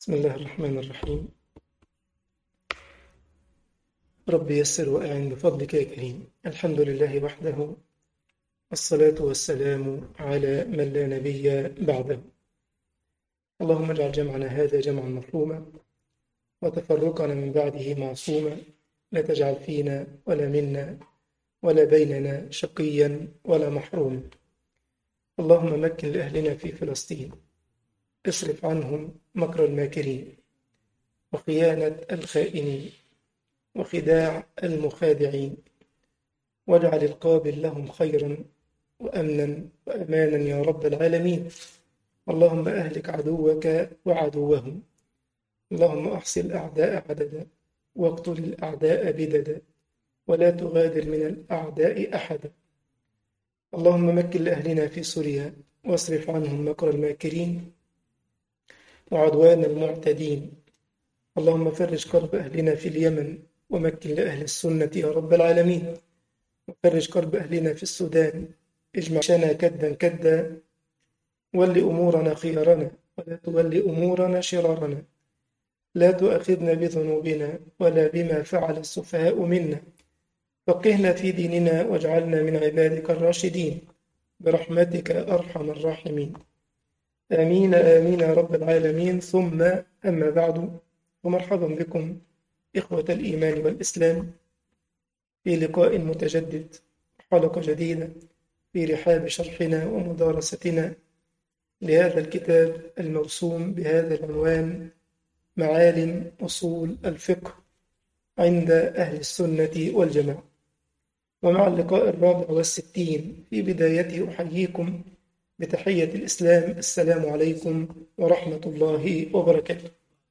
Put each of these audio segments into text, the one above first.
بسم الله الرحمن الرحيم رب يسر وأعن بفضلك يا كريم الحمد لله وحده والصلاة والسلام على من لا نبي بعده اللهم اجعل جمعنا هذا جمعا مرحوما وتفرقنا من بعده معصوما لا تجعل فينا ولا منا ولا بيننا شقيا ولا محروما اللهم مكن لأهلنا في فلسطين اصرف عنهم مكر الماكرين وخيانة الخائنين وخداع المخادعين واجعل القابل لهم خيرا وأمنا وأمانا يا رب العالمين اللهم أهلك عدوك وعدوهم اللهم أحصي الأعداء عددا واقتل الأعداء بددا ولا تغادر من الأعداء أحدا اللهم مكن لأهلنا في سوريا واصرف عنهم مكر الماكرين وعدوان المعتدين اللهم فرج كرب أهلنا في اليمن ومكن لأهل السنة يا رب العالمين وفرج كرب أهلنا في السودان اجمع شنا كدا كدا ول أمورنا خيارنا ولا تول أمورنا شرارنا لا تؤاخذنا بذنوبنا ولا بما فعل السفهاء منا فقهنا في ديننا واجعلنا من عبادك الراشدين برحمتك أرحم الراحمين آمين آمين يا رب العالمين ثم أما بعد ومرحبا بكم إخوة الإيمان والإسلام في لقاء متجدد حلقة جديدة في رحاب شرحنا ومدارستنا لهذا الكتاب الموسوم بهذا العنوان معالم أصول الفقه عند أهل السنة والجماعة ومع اللقاء الرابع والستين في بدايته أحييكم بتحية الإسلام السلام عليكم ورحمة الله وبركاته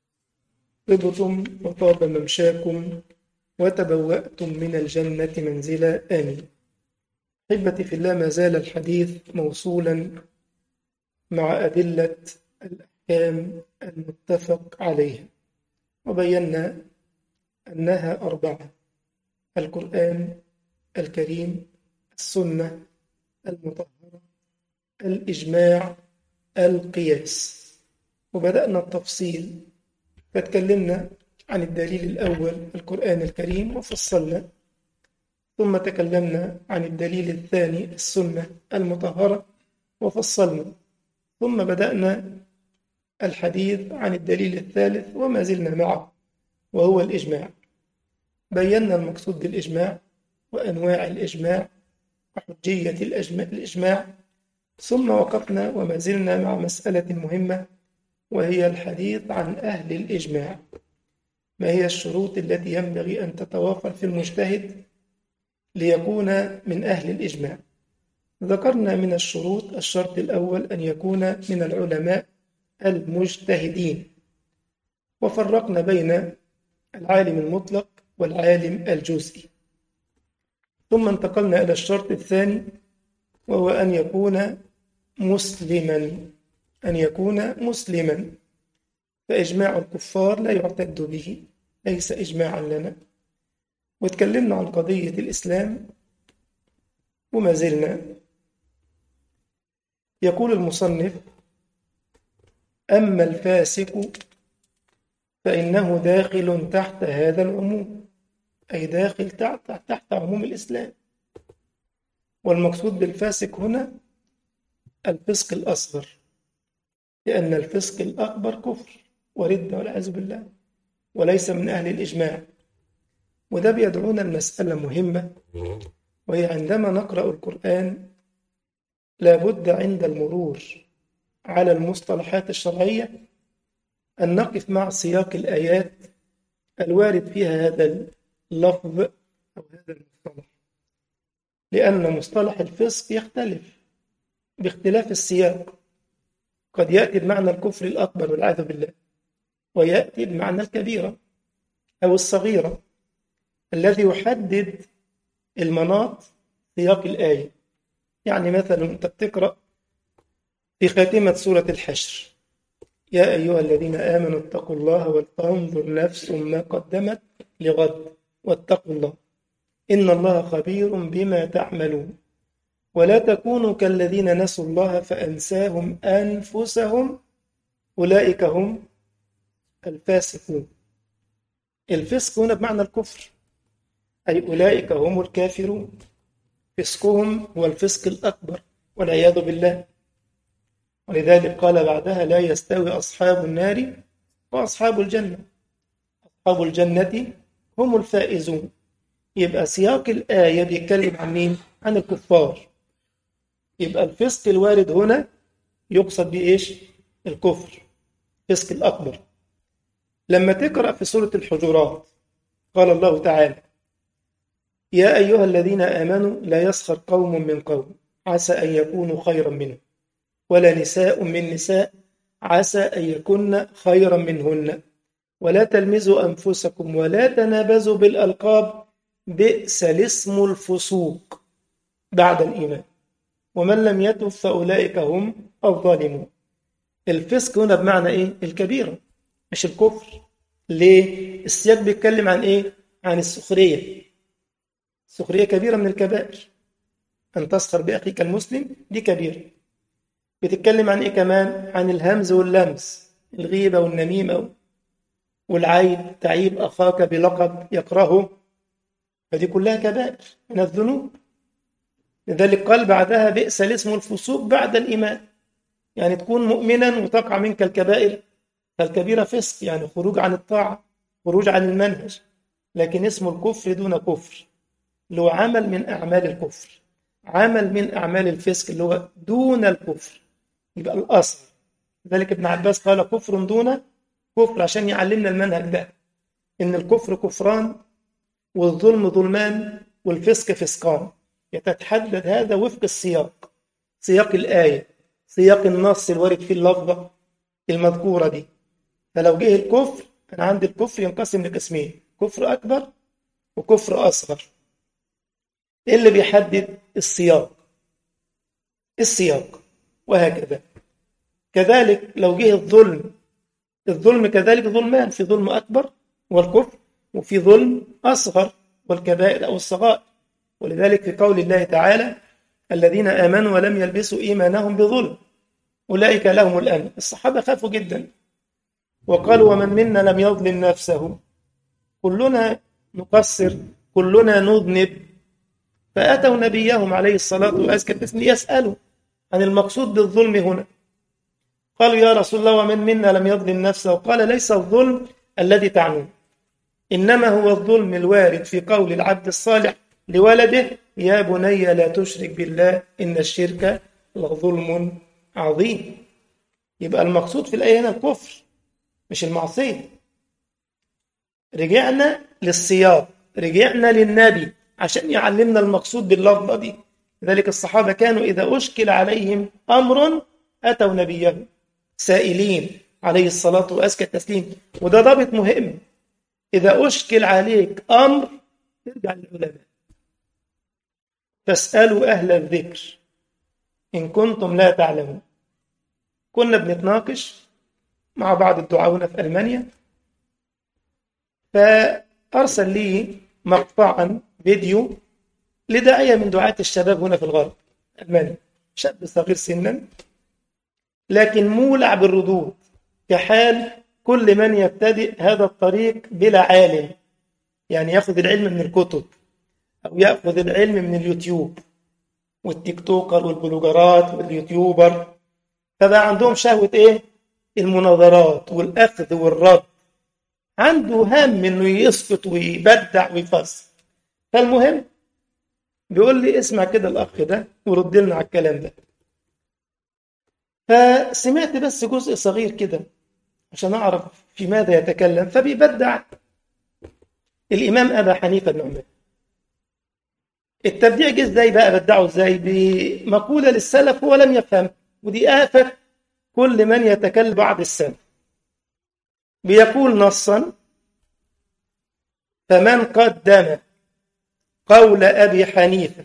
طبتم وطاب ممشاكم وتبوأتم من الجنة منزلا آمين أحبتي في الله ما زال الحديث موصولا مع أدلة الأحكام المتفق عليها وبينا أنها أربعة القرآن الكريم السنة المطهرة الإجماع القياس وبدأنا التفصيل فتكلمنا عن الدليل الأول القرآن الكريم وفصلنا ثم تكلمنا عن الدليل الثاني السنة المطهرة وفصلنا ثم بدأنا الحديث عن الدليل الثالث وما زلنا معه وهو الإجماع بينا المقصود بالإجماع وأنواع الإجماع وحجية الإجماع ثم وقفنا وما زلنا مع مسألة مهمة وهي الحديث عن أهل الإجماع ما هي الشروط التي ينبغي أن تتوافر في المجتهد ليكون من أهل الإجماع ذكرنا من الشروط الشرط الأول أن يكون من العلماء المجتهدين وفرقنا بين العالم المطلق والعالم الجزئي ثم انتقلنا إلى الشرط الثاني وهو أن يكون مسلما أن يكون مسلما فإجماع الكفار لا يعتد به ليس إجماعا لنا وتكلمنا عن قضية الإسلام وما زلنا يقول المصنف أما الفاسق فإنه داخل تحت هذا العموم أي داخل تحت, تحت عموم الإسلام والمقصود بالفاسق هنا الفسق الأصغر لأن الفسق الأكبر كفر وردة والعياذ بالله وليس من أهل الإجماع وده بيدعونا المسألة مهمة وهي عندما نقرأ القرآن لابد عند المرور على المصطلحات الشرعية أن نقف مع سياق الآيات الوارد فيها هذا اللفظ أو هذا المصطلح لأن مصطلح الفسق يختلف باختلاف السياق قد يأتي بمعنى الكفر الأكبر والعياذ بالله ويأتي بمعنى الكبيرة أو الصغيرة الذي يحدد المناط سياق الآية يعني مثلا أنت بتقرأ في خاتمة سورة الحشر يا أيها الذين آمنوا اتقوا الله ولتنظر نفس ما قدمت لغد واتقوا الله إن الله خبير بما تعملون ولا تكونوا كالذين نسوا الله فأنساهم أنفسهم أولئك هم الفاسقون الفسق هنا بمعنى الكفر أي أولئك هم الكافرون فسقهم هو الفسق الأكبر والعياذ بالله ولذلك قال بعدها لا يستوي أصحاب النار وأصحاب الجنة أصحاب الجنة هم الفائزون يبقى سياق الآية بيتكلم عن مين؟ عن الكفار يبقى الفسق الوارد هنا يقصد به إيش؟ الكفر الفسق الأكبر لما تقرأ في سورة الحجرات قال الله تعالى يا أيها الذين آمنوا لا يسخر قوم من قوم عسى أن يكونوا خيرا منهم ولا نساء من نساء عسى أن يكن خيرا منهن ولا تلمزوا أنفسكم ولا تنابزوا بالألقاب بئس الاسم الفسوق بعد الإيمان ومن لم يتب فأولئك هم الظالمون الفسق هنا بمعنى إيه؟ الكبيرة مش الكفر ليه؟ السياق بيتكلم عن إيه؟ عن السخرية السخرية كبيرة من الكبائر أن تسخر بأخيك المسلم دي كبيرة بتتكلم عن إيه كمان؟ عن الهمز واللمس الغيبة والنميمة والعيب تعيب أخاك بلقب يكرهه فدي كلها كبائر من الذنوب لذلك قال بعدها بئس الاسم الفسوق بعد الإيمان يعني تكون مؤمنا وتقع منك الكبائر فالكبيرة فسق يعني خروج عن الطاعة خروج عن المنهج لكن اسم الكفر دون كفر اللي هو عمل من أعمال الكفر عمل من أعمال الفسق اللي هو دون الكفر يبقى الأصل لذلك ابن عباس قال كفر دون كفر عشان يعلمنا المنهج ده إن الكفر كفران والظلم ظلمان والفسق فسقان يتحدد هذا وفق السياق سياق الآية سياق النص الوارد فيه اللفظة المذكورة دي فلو جه الكفر أنا عندي الكفر ينقسم لقسمين كفر أكبر وكفر أصغر إيه اللي بيحدد السياق السياق وهكذا كذلك لو جه الظلم الظلم كذلك ظلمان في ظلم أكبر والكفر وفي ظلم أصغر والكبائر أو الصغائر ولذلك في قول الله تعالى الذين آمنوا ولم يلبسوا إيمانهم بظلم أولئك لهم الأمن الصحابة خافوا جدا وقالوا ومن منا لم يظلم نفسه كلنا نقصر كلنا نذنب فأتوا نبيهم عليه الصلاة والسلام ليسألوا عن المقصود بالظلم هنا قالوا يا رسول الله ومن منا لم يظلم نفسه قال ليس الظلم الذي تعنون إنما هو الظلم الوارد في قول العبد الصالح لولده يا بني لا تشرك بالله إن الشرك لظلم عظيم يبقى المقصود في الآية هنا الكفر مش المعصية رجعنا للسياق رجعنا للنبي عشان يعلمنا المقصود باللفظة دي لذلك الصحابة كانوا إذا أشكل عليهم أمر أتوا نبيهم سائلين عليه الصلاة وأزكى التسليم وده ضابط مهم إذا أشكل عليك أمر ارجع للعلماء فاسألوا أهل الذكر إن كنتم لا تعلمون كنا بنتناقش مع بعض الدعاة هنا في ألمانيا فأرسل لي مقطعا فيديو لداعية من دعاة الشباب هنا في الغرب ألمانيا شاب صغير سنا لكن مولع بالردود كحال كل من يبتدئ هذا الطريق بلا عالم يعني ياخذ العلم من الكتب أو يأخذ العلم من اليوتيوب والتيك توكر والبلوجرات واليوتيوبر فبقى عندهم شهوة إيه؟ المناظرات والأخذ والرد عنده هم إنه يسقط ويبدع ويفصل فالمهم بيقول لي اسمع كده الأخ ده ورد لنا على الكلام ده فسمعت بس جزء صغير كده عشان أعرف في ماذا يتكلم فبيبدع الإمام أبا حنيفة النعمان التبديع جه ازاي بقى بدعه ازاي بمقولة للسلف هو لم يفهم ودي آفة كل من يتكلم بعد السلف بيقول نصا فمن قدم قول أبي حنيفة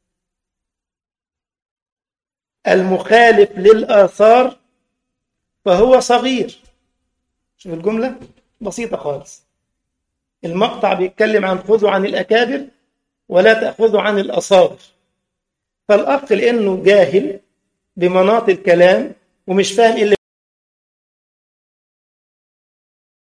المخالف للآثار فهو صغير شوف الجملة بسيطة خالص المقطع بيتكلم عن خذوا عن الأكابر ولا تأخذوا عن الأصابر فالأخ لأنه جاهل بمناط الكلام ومش فاهم إيه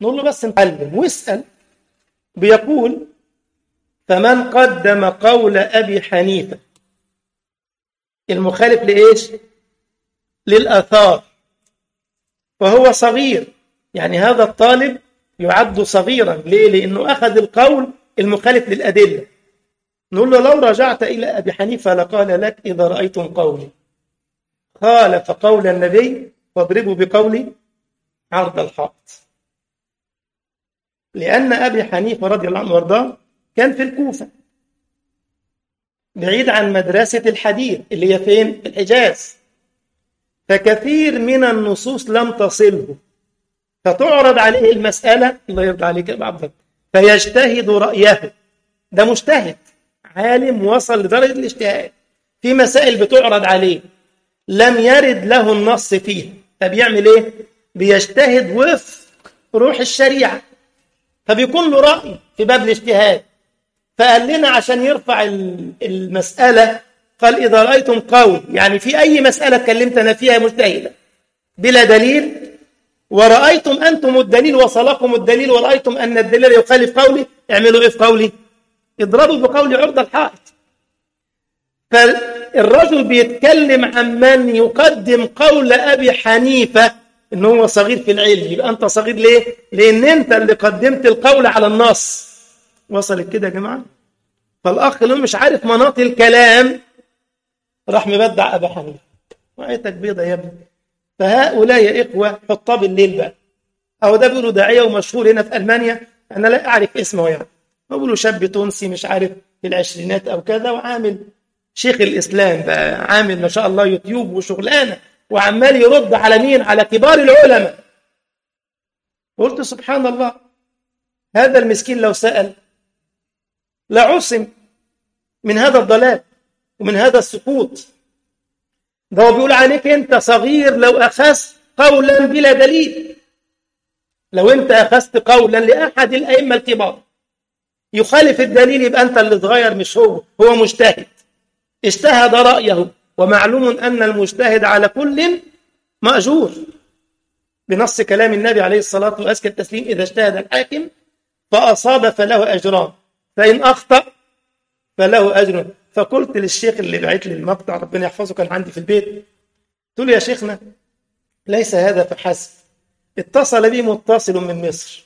نقول له بس نتعلم واسأل بيقول فمن قدم قول أبي حنيفة المخالف لإيش للآثار فهو صغير يعني هذا الطالب يعد صغيرا ليه لأنه أخذ القول المخالف للأدلة نقول له لو رجعت إلى أبي حنيفة لقال لك إذا رأيتم قولي خالف قول النبي فاضربوا بقولي عرض الحائط لأن أبي حنيفة رضي الله عنه وارضاه كان في الكوفة بعيد عن مدرسة الحديث اللي هي فين؟ في الحجاز فكثير من النصوص لم تصله فتعرض عليه المسألة الله يرضى عليك يا عبد فيجتهد رأيه ده مجتهد عالم وصل لدرجة الاجتهاد في مسائل بتعرض عليه لم يرد له النص فيها فبيعمل ايه؟ بيجتهد وفق روح الشريعة فبيكون له رأي في باب الاجتهاد فقال لنا عشان يرفع المسألة قال إذا رأيتم قول يعني في أي مسألة اتكلمت أنا فيها مجتهدة بلا دليل ورأيتم أنتم الدليل وصلكم الدليل ورأيتم أن الدليل يخالف قولي اعملوا إيه في قولي اضربوا بقولي عرض الحائط فالرجل بيتكلم عن من يقدم قول أبي حنيفة إن هو صغير في العلم يبقى أنت صغير ليه؟ لأن أنت اللي قدمت القول على النص وصلت كده يا جماعة فالأخ اللي مش عارف مناط الكلام راح مبدع أبا حنيفة وعيتك بيضة يا ابني فهؤلاء يا إخوة حطاب بالليل بقى أو ده بيقولوا داعية ومشهور هنا في ألمانيا أنا لا أعرف اسمه يعني بيقولوا شاب تونسي مش عارف في العشرينات أو كذا وعامل شيخ الإسلام بقى عامل ما شاء الله يوتيوب وشغلانة وعمال يرد على مين على كبار العلماء قلت سبحان الله هذا المسكين لو سأل لعصم من هذا الضلال ومن هذا السقوط ده هو بيقول عليك انت صغير لو اخذت قولا بلا دليل لو انت اخذت قولا لاحد الائمه الكبار يخالف الدليل يبقى انت اللي صغير مش هو هو مجتهد اجتهد رايه ومعلوم ان المجتهد على كل ماجور بنص كلام النبي عليه الصلاه وازكى التسليم اذا اجتهد الحاكم فاصاب فله اجران فان اخطا فله اجر فقلت للشيخ اللي بعت لي المقطع ربنا يحفظه كان عندي في البيت قلت له يا شيخنا ليس هذا فحسب اتصل بي متصل من مصر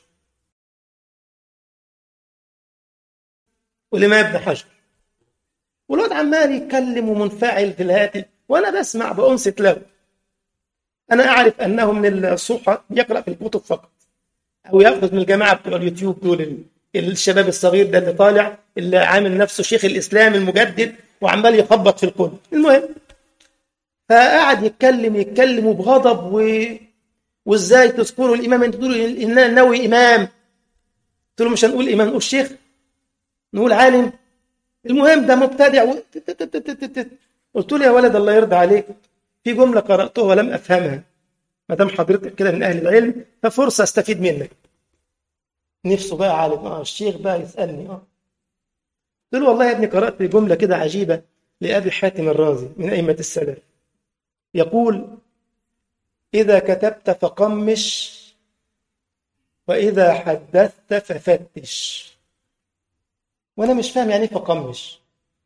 ولما ابن حجر والواد عمال يتكلم ومنفعل في الهاتف وانا بسمع بانصت له انا اعرف انه من الصحة يقرا في الكتب فقط او ياخذ من الجماعه بتوع اليوتيوب دول الشباب الصغير ده اللي طالع اللي عامل نفسه شيخ الاسلام المجدد وعمال يخبط في الكل المهم فقعد يتكلم يتكلم بغضب و... وازاي تذكروا الامام انت تقولوا ان النووي امام قلت له مش هنقول امام نقول شيخ نقول عالم المهم ده مبتدع و... قلت له يا ولد الله يرضى عليك في جمله قراتها ولم افهمها ما دام حضرتك كده من اهل العلم ففرصه استفيد منك نفسه بقى عالم اه الشيخ بقى يسالني اه قلت له والله يا ابني قرات جمله كده عجيبه لابي حاتم الرازي من ائمه السلف يقول اذا كتبت فقمش واذا حدثت ففتش وانا مش فاهم يعني ايه فقمش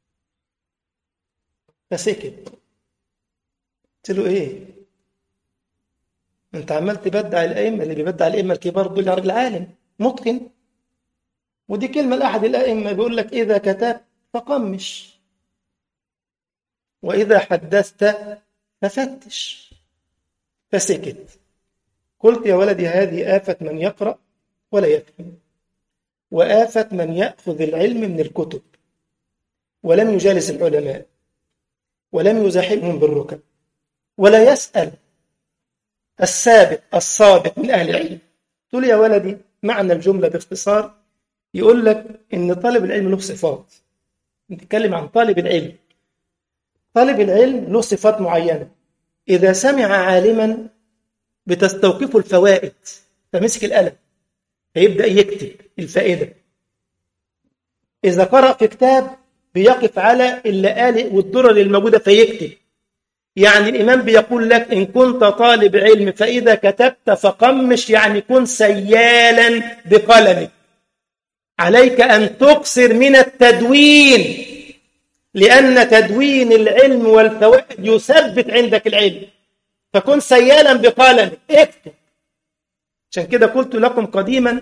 فسكت قلت له ايه انت عمال تبدع الائمه اللي بيبدع الائمه الكبار دول يا راجل عالم متقن ودي كلمه لاحد الائمه بيقول لك اذا كتبت فقمش واذا حدثت ففتش فسكت قلت يا ولدي هذه آفة من يقرأ ولا يفهم وآفة من يأخذ العلم من الكتب ولم يجالس العلماء ولم يزاحمهم بالركب ولا يسأل السابق الصادق من أهل العلم تقول يا ولدي معنى الجملة باختصار يقول لك إن طالب العلم له صفات نتكلم عن طالب العلم طالب العلم له صفات معينة إذا سمع عالما بتستوقفه الفوائد فمسك القلم فيبدأ يكتب الفائدة إذا قرأ في كتاب بيقف على اللآلئ والدرر الموجودة فيكتب يعني الإمام بيقول لك إن كنت طالب علم فإذا كتبت فقمش يعني كن سيالا بقلمك عليك أن تقصر من التدوين لأن تدوين العلم والفوائد يثبت عندك العلم فكن سيالا بقلمك اكتب عشان كده قلت لكم قديما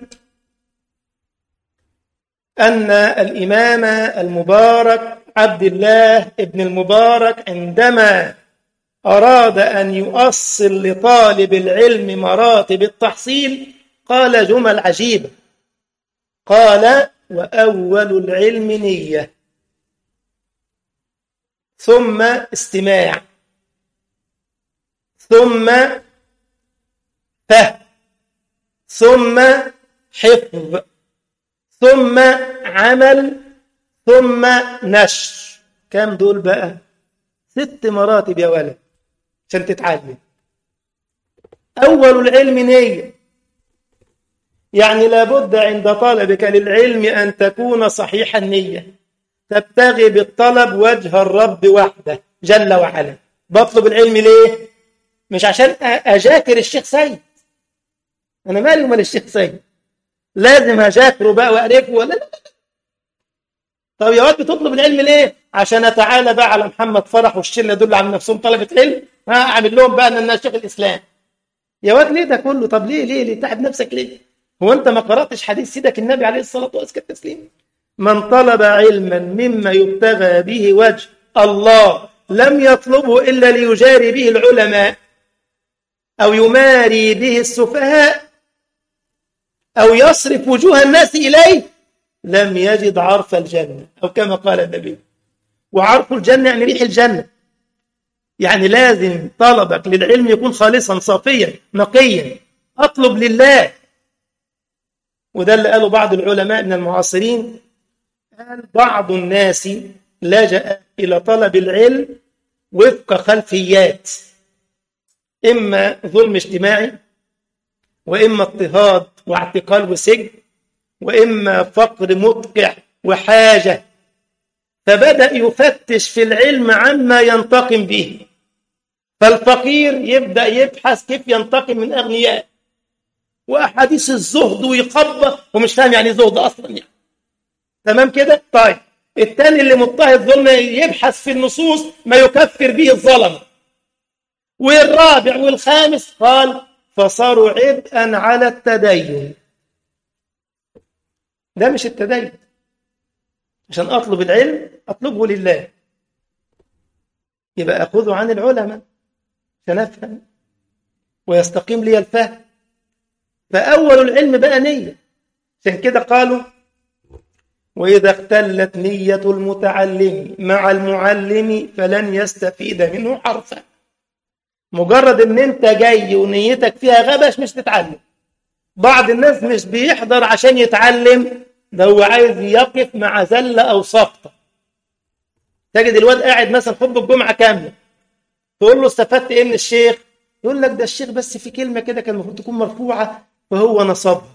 أن الإمام المبارك عبد الله ابن المبارك عندما أراد أن يؤصل لطالب العلم مراتب التحصيل قال جمل عجيبة قال وأول العلم نية ثم استماع ثم فهم ثم حفظ ثم عمل ثم نشر كم دول بقى ست مراتب يا ولد عشان تتعلم أول العلم نية يعني لابد عند طلبك للعلم أن تكون صحيح النية تبتغي بالطلب وجه الرب وحده جل وعلا بطلب العلم ليه مش عشان أجاكر الشيخ سيد أنا مالي ومال الشيخ سيد لازم أجاكره بقى وأعرفه ولا لا طب يا واد بتطلب العلم ليه عشان أتعالى بقى على محمد فرح والشلة دول عامل نفسهم طلبة علم ها أعمل لهم بقى أن أنا شيخ الإسلام يا واد ليه ده كله طب ليه ليه ليه تعب نفسك ليه هو أنت ما قرأتش حديث سيدك النبي عليه الصلاة والسلام التسليم من طلب علما مما يبتغى به وجه الله لم يطلبه إلا ليجاري به العلماء أو يماري به السفهاء أو يصرف وجوه الناس إليه لم يجد عرف الجنة أو كما قال النبي وعرف الجنة يعني ريح الجنة يعني لازم طلبك للعلم يكون خالصا صافيا نقيا أطلب لله وده اللي قاله بعض العلماء من المعاصرين قال بعض الناس لجأ إلى طلب العلم وفق خلفيات إما ظلم اجتماعي وإما اضطهاد واعتقال وسجن وإما فقر مدقع وحاجة فبدأ يفتش في العلم عما ينتقم به فالفقير يبدأ يبحث كيف ينتقم من أغنياء وأحاديث الزهد ويقبض ومش فاهم يعني زهد أصلا يعني تمام كده؟ طيب الثاني اللي مضطهد ظلم يبحث في النصوص ما يكفر به الظلم والرابع والخامس قال فصاروا عبئا على التدين ده مش التدين عشان أطلب العلم أطلبه لله يبقى أخذه عن العلماء عشان أفهم ويستقيم لي الفهم فأول العلم بقى نية عشان كده قالوا وإذا اختلت نية المتعلم مع المعلم فلن يستفيد منه حرفا مجرد ان انت جاي ونيتك فيها غبش مش تتعلم بعض الناس مش بيحضر عشان يتعلم ده هو عايز يقف مع زلة أو سقطة تجد الواد قاعد مثلا خطبة الجمعة كاملة تقول له استفدت ايه من الشيخ يقول لك ده الشيخ بس في كلمة كده كان المفروض تكون مرفوعة فهو نصبها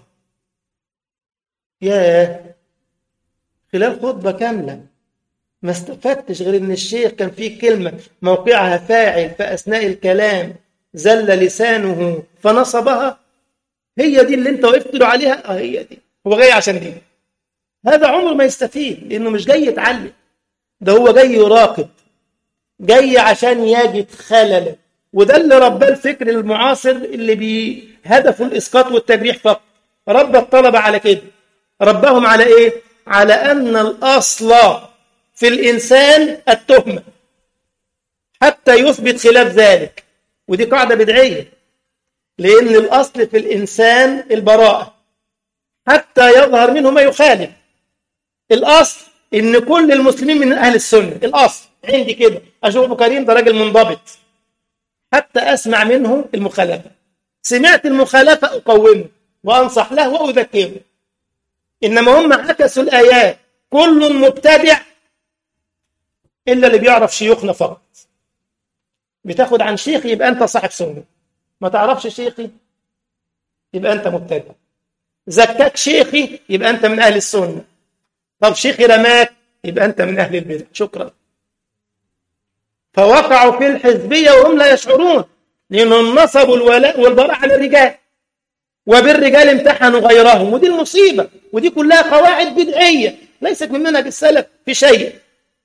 ياه خلال خطبة كاملة ما استفدتش غير ان الشيخ كان فيه كلمة موقعها فاعل في أثناء الكلام زل لسانه فنصبها هي دي اللي انت وقفت له عليها اه هي دي هو جاي عشان دي هذا عمره ما يستفيد لانه مش جاي يتعلم ده هو جاي يراقب جاي عشان يجد خلل وده اللي رباه الفكر المعاصر اللي بهدفه الاسقاط والتجريح فقط ربى الطلبه على كده ربهم على ايه على ان الاصل في الانسان التهمه حتى يثبت خلاف ذلك ودي قاعده بدعيه لان الاصل في الانسان البراءه حتى يظهر منه ما يخالف الاصل ان كل المسلمين من اهل السنه الاصل عندي كده اشوف ابو كريم ده راجل منضبط حتى اسمع منه المخالفه سمعت المخالفه اقومه وانصح له واذكره انما هم عكسوا الايات كل مبتدع الا اللي بيعرف شيوخنا فقط بتاخد عن شيخي يبقى انت صاحب سنه ما تعرفش شيخي يبقى انت مبتدع زكاك شيخي يبقى انت من اهل السنه طب شيخي رماك يبقى انت من اهل البدع شكرا فوقعوا في الحزبية وهم لا يشعرون لأنهم نصبوا الولاء والبراء على الرجال وبالرجال امتحنوا غيرهم ودي المصيبة ودي كلها قواعد بدعية ليست من منهج السلف في شيء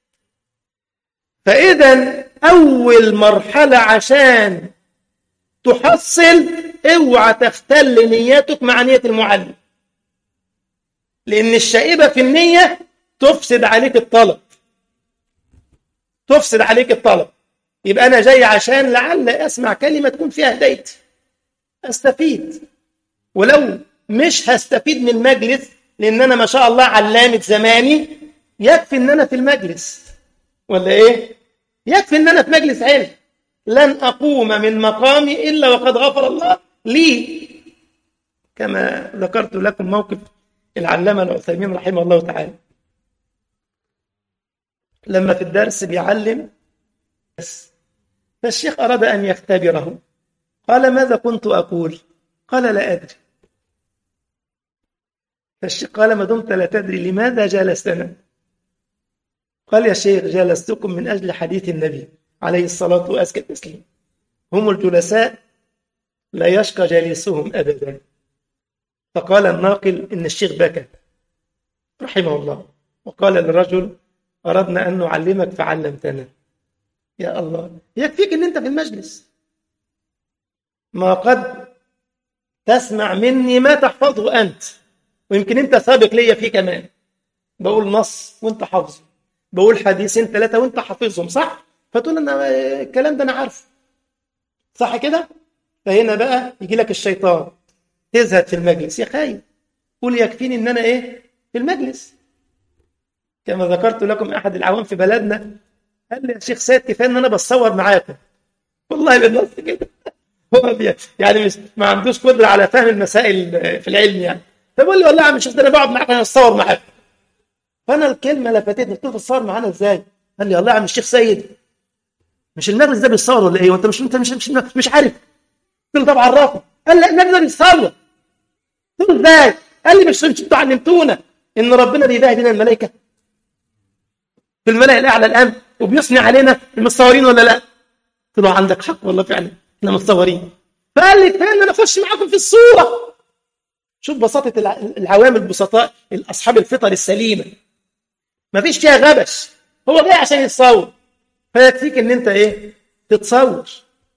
فإذا أول مرحلة عشان تحصل اوعى تختل نيتك مع نية المعلم لأن الشائبة في النية تفسد عليك الطلب تفسد عليك الطلب يبقى أنا جاي عشان لعل أسمع كلمة تكون فيها هدايتي أستفيد ولو مش هستفيد من المجلس لأن أنا ما شاء الله علامة زماني يكفي إن أنا في المجلس ولا إيه؟ يكفي إن أنا في مجلس علم لن أقوم من مقامي إلا وقد غفر الله لي كما ذكرت لكم موقف العلامة العثيمين رحمه الله تعالى لما في الدرس بيعلم فالشيخ أراد أن يختبره قال ماذا كنت أقول قال لا أدري فالشيخ قال ما دمت لا تدري لماذا جلستنا قال يا شيخ جلستكم من أجل حديث النبي عليه الصلاة وأزكى التسليم هم الجلساء لا يشقى جليسهم أبدا فقال الناقل إن الشيخ بكى رحمه الله وقال للرجل أردنا أن نعلمك فعلمتنا يا الله يكفيك أن أنت في المجلس ما قد تسمع مني ما تحفظه أنت ويمكن أنت سابق ليا فيه كمان بقول نص وأنت حافظه بقول حديثين ثلاثة وأنت حافظهم صح؟ فتقول أنا الكلام ده أنا عارفه صح كده؟ فهنا بقى يجي لك الشيطان تزهد في المجلس يا خايف قول يكفيني ان انا ايه في المجلس كما ذكرت لكم احد العوام في بلدنا قال لي يا شيخ سيد كفايه ان انا بتصور معاكم والله بالنص كده هو بي يعني مش ما عندوش قدره على فهم المسائل في العلم يعني فبقول لي والله يا عم الشيخ ده انا بقعد معاك انا اتصور معاك فانا الكلمه لفتتني قلت له تتصور معانا ازاي؟ قال لي والله يا عم الشيخ سيد مش المجلس ده بيتصور ولا ايه؟ وانت مش انت مش مش, مش عارف قلت له طب عرفني قال لا النبي ده بيتصور قلت له ازاي؟ قال لي مش انتوا علمتونا ان ربنا بيباهي بينا الملائكه في الملأ الاعلى الان وبيثني علينا المتصورين ولا لا؟ قلت له عندك حق والله فعلا احنا متصورين فقال لي كفايه ان انا اخش معاكم في الصوره شوف بساطه العوام البسطاء اصحاب الفطر السليمه ما فيش فيها غبش هو جاي عشان يتصور فيكفيك ان انت ايه تتصور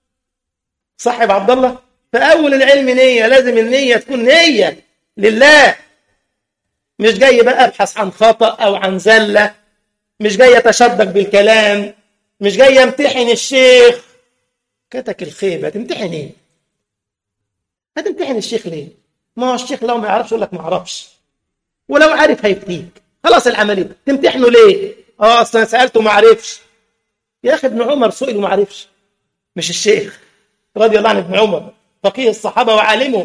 صح يا عبد الله فاول العلم نيه لازم النيه تكون نيه لله مش جاي بقى ابحث عن خطا او عن زله مش جاي اتشدق بالكلام مش جاي امتحن الشيخ كتك الخيبه هتمتحن ايه هتمتحن الشيخ ليه ما هو الشيخ لو ما يعرفش يقول لك ما اعرفش ولو عارف هيفتيك خلاص العمليه تمتحنه ليه اه اصل انا سالته وما عرفش يا اخي ابن عمر سئل وما عرفش مش الشيخ رضي الله عن ابن عمر فقيه الصحابه وعالمهم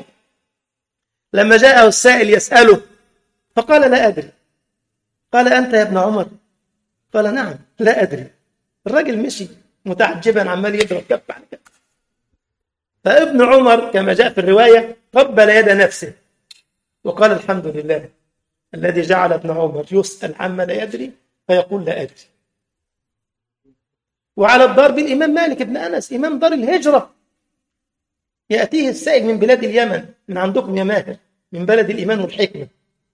لما جاءه السائل يساله فقال لا ادري قال انت يا ابن عمر قال نعم لا ادري الراجل مشي متعجبا عمال يضرب كف على كف فابن عمر كما جاء في الروايه قبل يد نفسه وقال الحمد لله الذي جعل ابن عمر يسال عما لا يدري فيقول لا ادري وعلى الضرب الإمام مالك بن أنس إمام دار الهجرة يأتيه السائل من بلاد اليمن من عندكم يا ماهر من بلد الإيمان والحكمة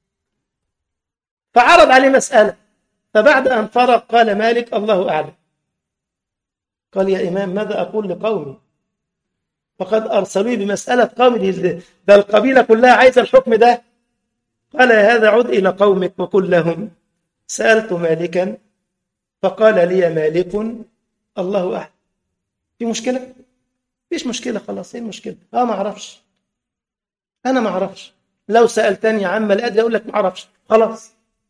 فعرض عليه مسألة فبعد أن فرغ قال مالك الله أعلم قال يا إمام ماذا أقول لقومي فقد أرسلوا بمسألة قومي ده القبيلة كلها عايزة الحكم ده قال يا هذا عد إلى قومك وقل لهم سألت مالكا فقال لي مالك الله أعلم في مشكلة؟ فيش مشكلة خلاص ايه المشكلة؟ اه ما اعرفش انا ما اعرفش لو سألتني عما لا ادري اقول لك ما اعرفش خلاص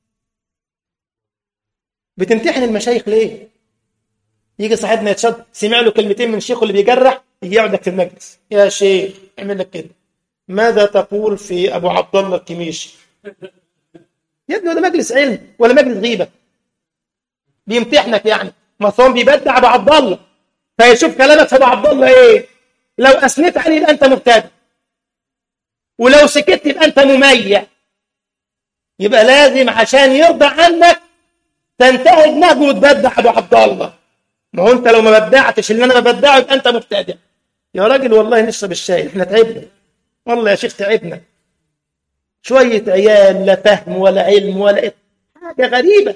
بتمتحن المشايخ ليه؟ يجي صاحبنا يتشد سمع له كلمتين من شيخه اللي بيجرح يجي يقعدك في المجلس يا شيخ اعمل لك كده ماذا تقول في ابو عبد الله الكميشي؟ يا ابني ده مجلس علم ولا مجلس غيبه بيمتحنك يعني مصون بيبدع ابو عبد الله فيشوف كلامك في ابو عبد الله ايه لو اثنيت عليه يبقى انت مبتدع ولو سكت يبقى انت مميع يبقى لازم عشان يرضى عنك تنتهج نهجه وتبدع ابو عبد الله ما هو انت لو ما بدعتش اللي انا ببدعه يبقى انت مبتدع يا راجل والله نشرب الشاي احنا تعبنا والله يا شيخ تعبنا شوية عيال لا فهم ولا علم ولا إت... حاجة غريبة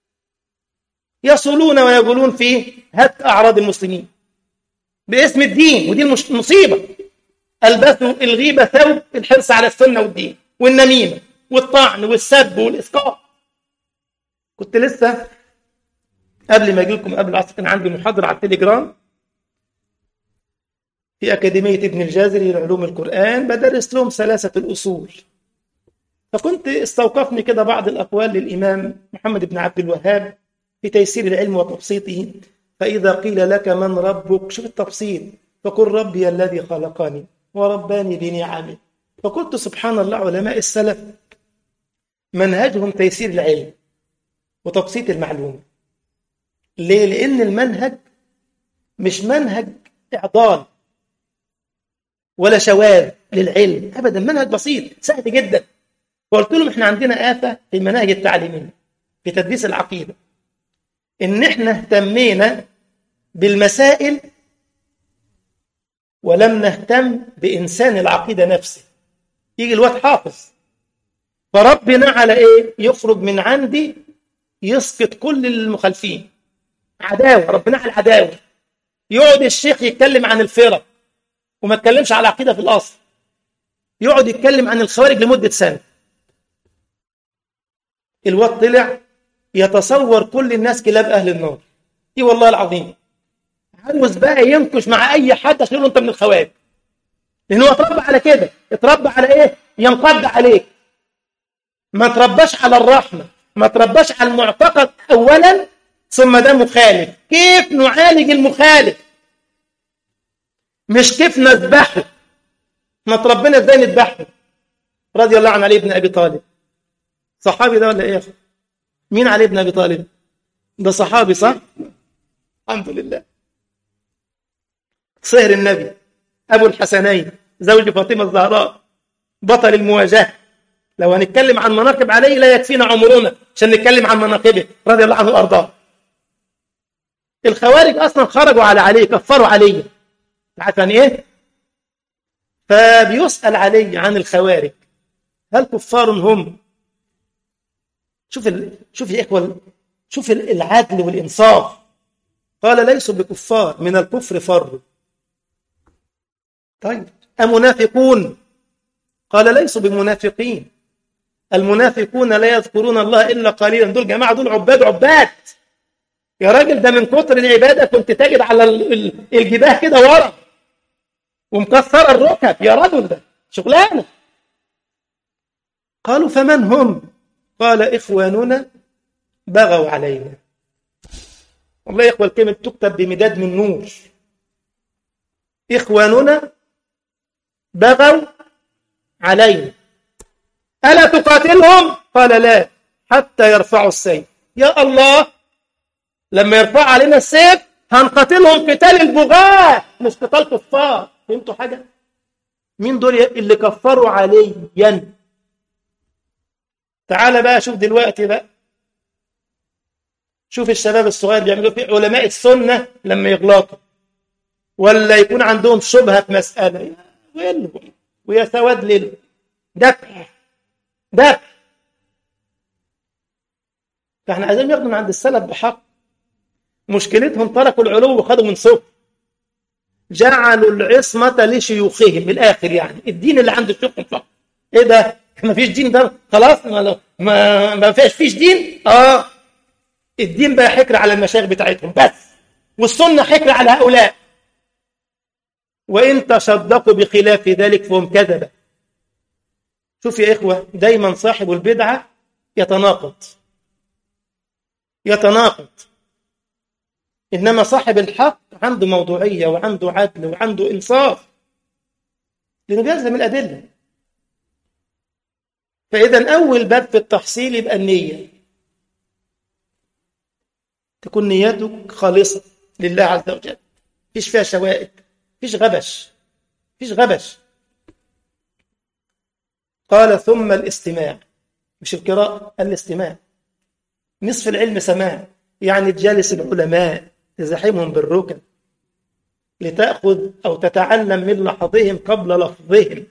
يصلون ويقولون في هتك أعراض المسلمين باسم الدين ودي المصيبة البسوا الغيبة ثوب الحرص على السنة والدين والنميمة والطعن والسب والإسقاط كنت لسه قبل ما اجي لكم قبل العصر كان عندي محاضرة على التليجرام في أكاديمية ابن الجازري لعلوم القرآن بدرس لهم ثلاثة الأصول فكنت استوقفني كده بعض الأقوال للإمام محمد بن عبد الوهاب في تيسير العلم وتبسيطه فإذا قيل لك من ربك شوف التبسيط فقل ربي الذي خلقني ورباني بنعمه فقلت سبحان الله علماء السلف منهجهم تيسير العلم وتبسيط المعلومة ليه؟ لأن المنهج مش منهج إعضال ولا شواذ للعلم أبدا منهج بسيط سهل جدا وقلت لهم احنا عندنا آفة في المناهج التعليمية في تدريس العقيدة إن احنا اهتمينا بالمسائل ولم نهتم بإنسان العقيدة نفسه يجي الواد حافظ فربنا على إيه يخرج من عندي يسقط كل المخالفين عداوة ربنا على العداوة يقعد الشيخ يتكلم عن الفرق وما يتكلمش على العقيدة في الأصل يقعد يتكلم عن الخوارج لمدة سنة الواد طلع يتصور كل الناس كلاب أهل النار اي والله العظيم عاوز بقى ينكش مع أي حد عشان يقول له أنت من الخوارج لأنه هو اتربى على كده اتربى على إيه ينقض عليك ما ترباش على الرحمة ما ترباش على المعتقد أولا ثم ده مخالف كيف نعالج المخالف مش كيف نذبحه ما تربنا ازاي نذبحه رضي الله عن علي بن ابي طالب صحابي ده ولا ايه يا اخي مين علي بن ابي طالب ده صحابي صح الحمد لله صهر النبي ابو الحسنين زوج فاطمه الزهراء بطل المواجهه لو هنتكلم عن مناقب علي لا يكفينا عمرنا عشان نتكلم عن مناقبه رضي الله عنه وارضاه الخوارج اصلا خرجوا على علي كفروا علي عارف يعني ايه فبيسأل علي عن الخوارج هل كفار هم شوف ال... شوف يا اخوه شوف العدل والانصاف قال ليسوا بكفار من الكفر فروا طيب أمنافقون قال ليسوا بمنافقين المنافقون لا يذكرون الله إلا قليلا دول جماعة دول عباد عباد يا راجل ده من كتر العبادة كنت تجد على الجباه كده ورا ومكسر الركب يا رجل ده شغلانه قالوا فمن هم قال إخواننا بغوا علينا والله يا إخوة الكلمة تكتب بمداد من نور إخواننا بغوا علينا ألا تقاتلهم قال لا حتى يرفعوا السيف يا الله لما يرفع علينا السيف هنقاتلهم قتال البغاة مش قتال كفار فهمتوا حاجة مين دول اللي كفروا عليا تعال بقى شوف دلوقتي بقى شوف الشباب الصغير بيعملوا في علماء السنة لما يغلطوا ولا يكون عندهم شبهة في مسألة ويلهم ويا سواد ليل دفع دفع فاحنا عايزين ناخد من عند السلف بحق مشكلتهم تركوا العلو وخدوا من صفر جعلوا العصمة لشيوخهم من الآخر يعني الدين اللي عند شيوخهم فقط إيه ده ما فيش دين ده خلاص ما ما, ما فيش فيش دين آه الدين بقى حكر على المشايخ بتاعتهم بس والسنة حكر على هؤلاء وإن تصدقوا بخلاف ذلك فهم كذبة شوف يا إخوة دايما صاحب البدعة يتناقض يتناقض إنما صاحب الحق عنده موضوعية وعنده عدل وعنده إنصاف لأنه بيلزم الأدلة فإذا أول باب في التحصيل يبقى النية تكون نيتك خالصة لله عز وجل فيش فيها شوائب فيش غبش فيش غبش قال ثم الاستماع مش القراءة الاستماع نصف العلم سماع يعني تجالس العلماء تزاحمهم بالركب لتأخذ أو تتعلم من لحظهم قبل لفظهم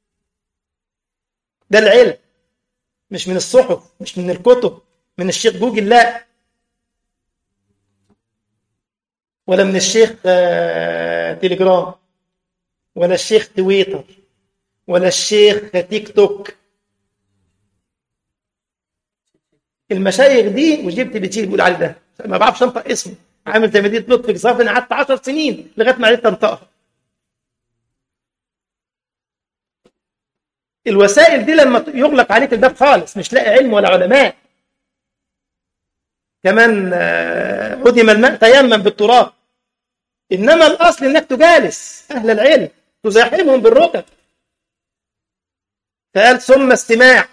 ده العلم مش من الصحف مش من الكتب من الشيخ جوجل لا ولا من الشيخ تليجرام ولا الشيخ تويتر ولا الشيخ تيك توك المشايخ دي وجبت بتشيل بيقول علي ده ما بعرفش انطق اسمه عامل زي مدينه لطفي صافي انا قعدت 10 سنين لغايه ما عرفت انطقها الوسائل دي لما يغلق عليك الباب خالص مش لاقي علم ولا علماء كمان عدم الماء تيمم بالتراب انما الاصل انك تجالس اهل العلم تزاحمهم بالركب فقال ثم استماع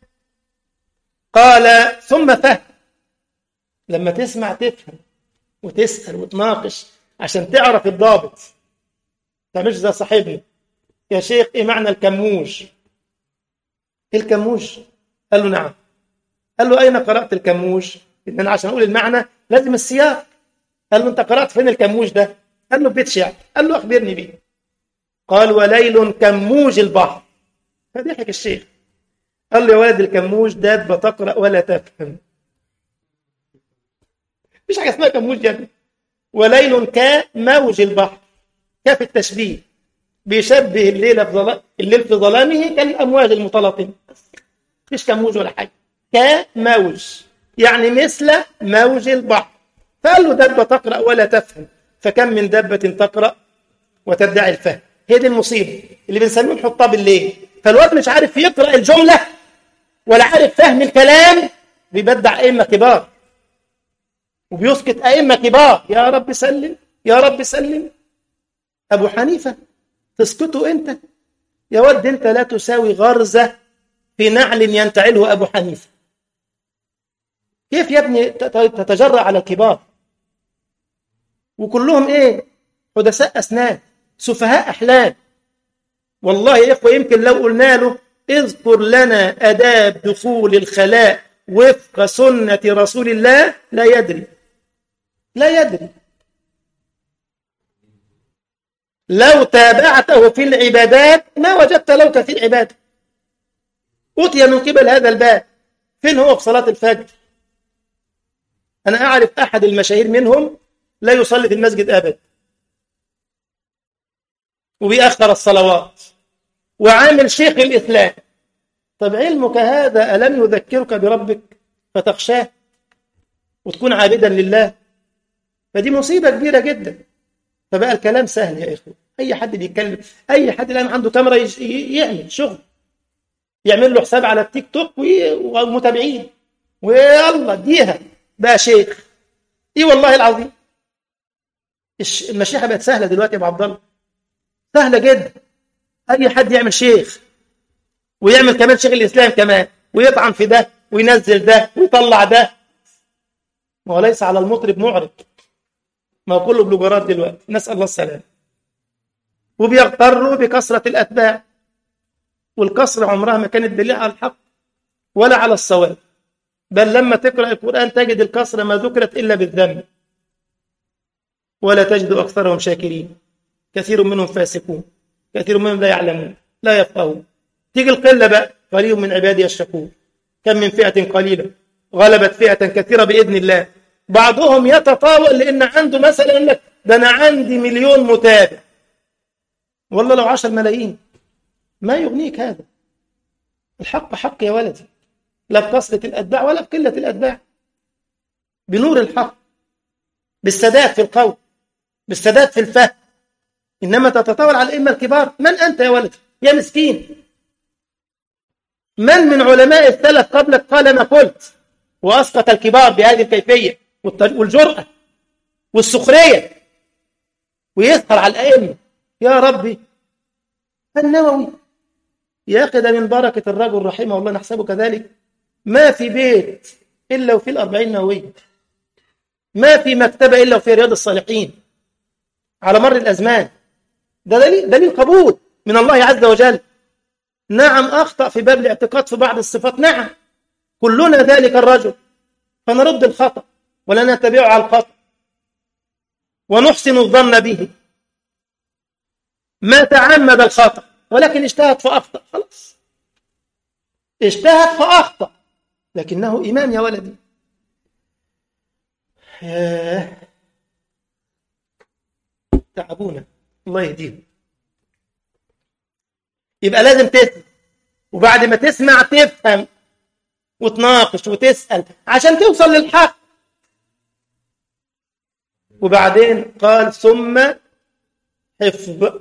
قال ثم فهم لما تسمع تفهم وتسأل وتناقش عشان تعرف الضابط ده مش زي صاحبنا يا شيخ ايه معنى الكموج ايه الكموج قال له نعم قال له اين قرأت الكموج ان انا عشان اقول المعنى لازم السياق قال له انت قرأت فين الكموج ده قال له بيت شعر قال له اخبرني بيه قال وليل كموج البحر فضحك الشيخ قال له يا ولد الكموج دابة تقرأ ولا تفهم مفيش حاجة اسمها كموج يا ابني وليل كموج البحر كاف التشبيه بيشبه الليل في ظلام الليل في ظلامه كالأمواج المتلاطمة مفيش كموج ولا حاجة كموج يعني مثل موج البحر فقال له دابة تقرأ ولا تفهم فكم من دابة تقرأ وتدعي الفهم هي دي المصيبة اللي بنسميه نحطها بالليل فالواد مش عارف يقرأ الجملة ولا عارف فهم الكلام بيبدع أئمة كبار وبيسكت أئمة كبار يا رب سلم يا رب سلم أبو حنيفة تسكته أنت يا ود أنت لا تساوي غرزة في نعل ينتعله أبو حنيفة كيف يا ابني تتجرأ على الكبار وكلهم إيه حدثاء أسنان سفهاء أحلام والله يا إخوة يمكن لو قلنا له اذكر لنا أداب دخول الخلاء وفق سنة رسول الله لا يدري لا يدري لو تابعته في العبادات ما وجدت لوك في العبادة أتي من قبل هذا الباب فين هو في صلاة الفجر أنا أعرف أحد المشاهير منهم لا يصلي في المسجد أبدا وبيأخر الصلوات وعامل شيخ الإسلام طب علمك هذا ألم يذكرك بربك فتخشاه وتكون عابدا لله فدي مصيبة كبيرة جدا فبقى الكلام سهل يا إخوة أي حد بيتكلم أي حد الآن عنده كاميرا يعمل شغل يعمل له حساب على التيك توك ومتابعين ويلا اديها بقى شيخ ايه والله العظيم المشيخه بقت سهله دلوقتي يا ابو عبد الله سهله جدا اي حد يعمل شيخ ويعمل كمان شيخ الاسلام كمان ويطعن في ده وينزل ده ويطلع ده ما هو ليس على المطرب معرض ما هو كله بلوجرات دلوقتي نسال الله السلامه وبيغتروا بكثره الاتباع والكسرة عمرها ما كانت دليل على الحق ولا على الصواب بل لما تقرأ القرآن تجد الكسرة ما ذكرت إلا بالذنب ولا تجد أكثرهم شاكرين كثير منهم فاسقون كثير منهم لا يعلمون لا يفقهون تيجي القلة بقى قليل من عبادي الشكور كم من فئة قليلة غلبت فئة كثيرة بإذن الله بعضهم يتطاول لأن عنده مثلا لك ده أنا عندي مليون متابع والله لو عشر ملايين ما يغنيك هذا الحق حق يا ولدي لا بكثرة الأتباع ولا بقلة الأتباع بنور الحق بالسداد في القول بالسداد في الفهم إنما تتطاول على الأئمة الكبار من أنت يا ولدي يا مسكين من من علماء السلف قبلك قال ما قلت وأسقط الكبار بهذه الكيفية والجرأة والسخرية ويسهر على الأئمة يا ربي النووي يا أخي ده من بركة الرجل رحمه الله نحسبه كذلك ما في بيت إلا وفي الأربعين نووية ما في مكتبة إلا وفي رياض الصالحين على مر الأزمان ده دليل, دليل قبول من الله عز وجل نعم أخطأ في باب الاعتقاد في بعض الصفات نعم كلنا ذلك الرجل فنرد الخطأ ولا نتبعه على الخطأ ونحسن الظن به ما تعمد الخطأ ولكن اجتهد فأخطأ خلاص اجتهد فأخطأ لكنه إمام يا ولدي ياه تعبونا الله يهديهم يبقى لازم تسمع وبعد ما تسمع تفهم وتناقش وتسأل عشان توصل للحق وبعدين قال ثم حفظ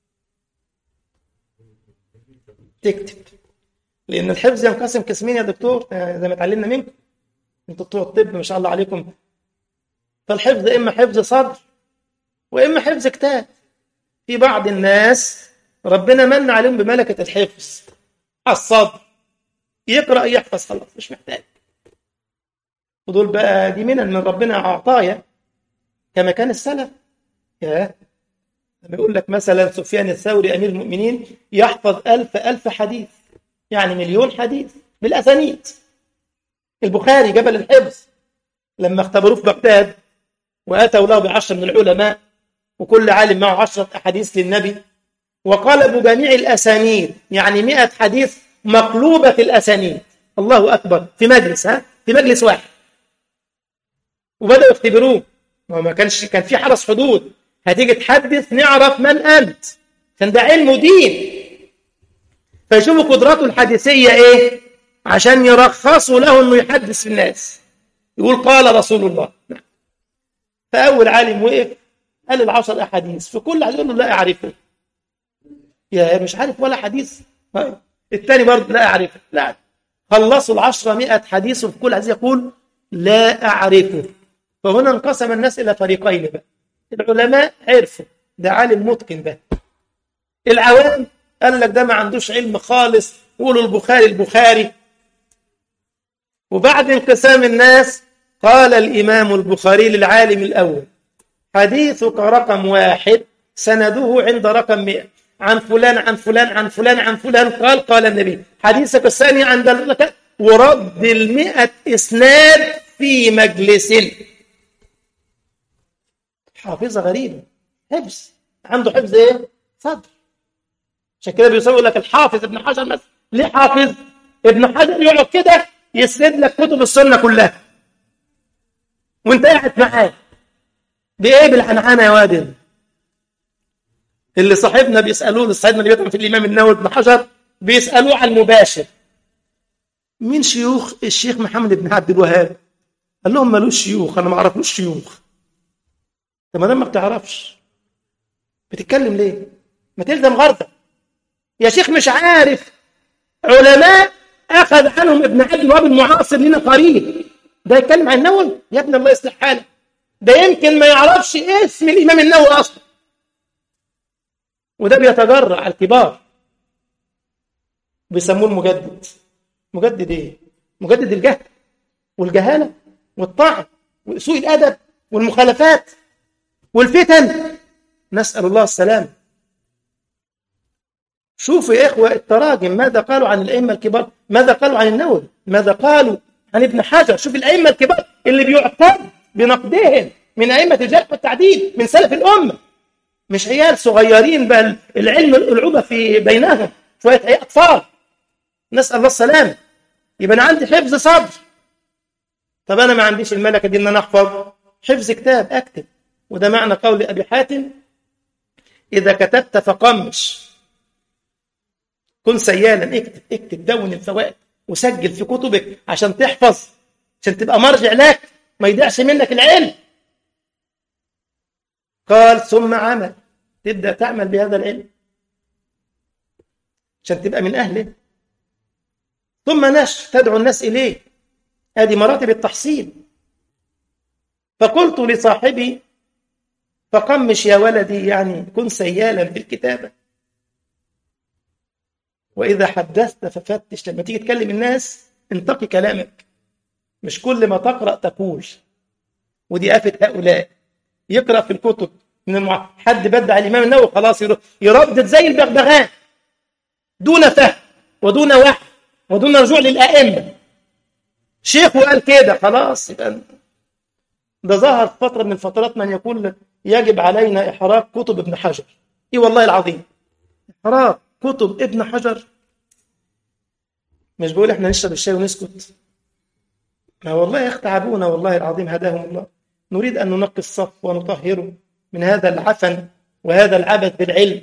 تكتب لأن الحفظ ينقسم قسمين يا دكتور زي ما اتعلمنا منكم انتوا بتوع الطب ما شاء الله عليكم فالحفظ إما حفظ صدر وإما حفظ كتاب في بعض الناس ربنا من عليهم بملكة الحفظ الصدر يقرأ يحفظ خلاص مش محتاج ودول بقى دي منن من ربنا عطايا كما كان السلف يا لما يقول لك مثلا سفيان الثوري أمير المؤمنين يحفظ ألف ألف حديث يعني مليون حديث بالأسانيد البخاري جبل الحفظ لما اختبروه في بغداد وأتوا له بعشر من العلماء وكل عالم معه عشرة أحاديث للنبي وقلبوا جميع الأسانيد يعني مئة حديث مقلوبة الأسانيد الله أكبر في مجلس ها في مجلس واحد وبدأوا يختبروه ما كانش كان في حرس حدود هتيجي تحدث نعرف من أنت عشان ده علم ودين فيشوفوا قدراته الحديثية إيه عشان يرخصوا له إنه يحدث في الناس يقول قال رسول الله فأول عالم وقف قال العشر أحاديث في كل يقول له لا أعرفه يا مش عارف ولا حديث الثاني برضه لا أعرفه لا خلصوا العشرة مئة حديث وفي كل حديث يقول لا أعرفه فهنا انقسم الناس إلى فريقين بقى العلماء عرفوا ده عالم متقن بقى العوام قال لك ده ما عندوش علم خالص قولوا البخاري البخاري وبعد انقسام الناس قال الإمام البخاري للعالم الأول حديثك رقم واحد سنده عند رقم مئة عن فلان عن فلان عن فلان عن فلان قال قال النبي حديثك الثاني عند لك ورد المئة إسناد في مجلس حافظة غريبة حفظ عنده حفظ ايه؟ صدر عشان كده بيسموا لك الحافظ ابن حجر مثلا ليه حافظ؟ ابن حجر يقعد كده يسند لك كتب السنة كلها وانت قاعد معاه بايه بالعنعنه يا واد اللي صاحبنا بيسالوه اللي صاحبنا اللي بيطعم في الامام النووي بن حجر بيسالوه عن مباشر مين شيوخ الشيخ محمد بن عبد الوهاب قال لهم ملوش شيوخ انا ما اعرفلوش شيوخ طب ما دام ما بتعرفش بتتكلم ليه ما تلزم غرضك يا شيخ مش عارف علماء اخذ عنهم ابن عبد الوهاب المعاصر لنا قريب ده يتكلم عن النووي يا ابن الله يصلح حالك ده يمكن ما يعرفش اسم الامام النووي اصلا وده بيتجرع على الكبار بيسموه المجدد مجدد ايه مجدد الجهل والجهاله والطعن وسوء الادب والمخالفات والفتن نسال الله السلام شوفوا يا اخوه التراجم ماذا قالوا عن الائمه الكبار ماذا قالوا عن النووي ماذا قالوا عن ابن حجر شوف الائمه الكبار اللي بيعتد بنقدهم من ائمه الجرح والتعديل من سلف الامه مش عيال صغيرين بل العلم الألعوبة في بينهم شوية أطفال نسأل الله السلامة يبقى أنا عندي حفظ صدر طب أنا ما عنديش الملكة دي إن أنا أحفظ حفظ كتاب أكتب وده معنى قول أبي حاتم إذا كتبت فقمش كن سيالا اكتب اكتب دون الفوائد وسجل في كتبك عشان تحفظ عشان تبقى مرجع لك ما يضيعش منك العلم قال ثم عمل تبدأ تعمل بهذا العلم عشان تبقى من أهله ثم نشر تدعو الناس إليه هذه مراتب التحصيل فقلت لصاحبي فقمش يا ولدي يعني كن سيالا في الكتابة وإذا حدثت ففتش لما تيجي تكلم الناس انتقي كلامك مش كل ما تقرأ تقول ودي آفة هؤلاء يقرأ في الكتب من المع... حد بدع الإمام النووي خلاص يردد زي البغبغان دون فهم ودون وحي ودون رجوع للأئمة شيخ وقال كده خلاص يبقى ده ظهر فترة من الفترات من يقول يجب علينا إحراق كتب ابن حجر إيه والله العظيم إحراق كتب ابن حجر مش بقول إحنا نشرب الشاي ونسكت ما والله يختعبون والله العظيم هداهم الله نريد أن ننقي الصف ونطهره من هذا العفن وهذا العبث بالعلم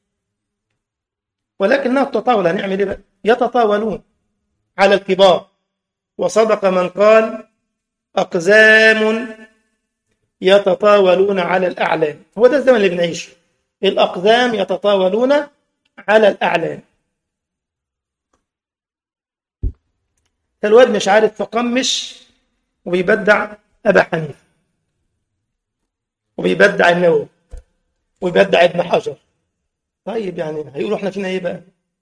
ولكنها التطاول هنعمل ايه بقى؟ يتطاولون على الكبار وصدق من قال أقزام يتطاولون على الأعلام هو ده الزمن اللي بنعيشه الأقزام يتطاولون على الأعلام فالواد مش عارف فقمش وبيبدع أبا حنيفة وبيبدع النووي ويبدع ابن حجر طيب يعني هيقولوا احنا فينا ايه بقى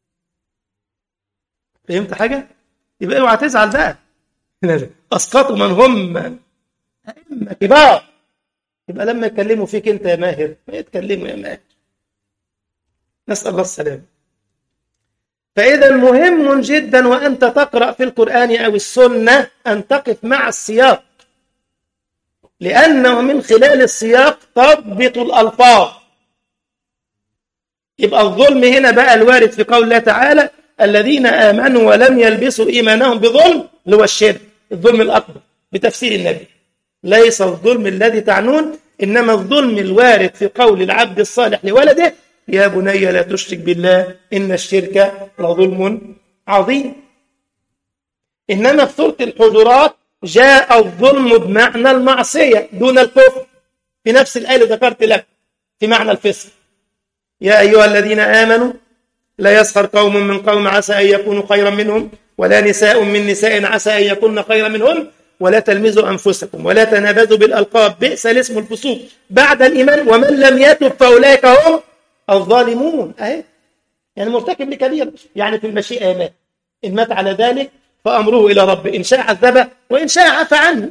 فهمت حاجة يبقى اوعى تزعل بقى اسقطوا من هم ائمه كبار يبقى لما يتكلموا فيك انت يا ماهر ما يتكلموا يا ماهر نسال الله السلامه فاذا مهم جدا وانت تقرا في القران او السنه ان تقف مع السياق لانه من خلال السياق تضبط الالفاظ يبقى الظلم هنا بقى الوارد في قول الله تعالى الذين آمنوا ولم يلبسوا إيمانهم بظلم اللي هو الشرك الظلم الأكبر بتفسير النبي ليس الظلم الذي تعنون إنما الظلم الوارد في قول العبد الصالح لولده يا بني لا تشرك بالله إن الشرك لظلم عظيم إنما في سورة الحجرات جاء الظلم بمعنى المعصية دون الكفر في نفس الآية اللي ذكرت لك في معنى الفسق يا أيها الذين آمنوا لا يسخر قوم من قوم عسى أن يكونوا خيرا منهم ولا نساء من نساء عسى أن يكون خيرا منهم ولا تلمزوا أنفسكم ولا تنابذوا بالألقاب بئس الاسم الفسوق بعد الإيمان ومن لم يتب فأولئك هم الظالمون أهي يعني مرتكب لكبير يعني في المشيئة مات إن مات على ذلك فأمره إلى ربه إن شاء عذبه وإن شاء عفى عنه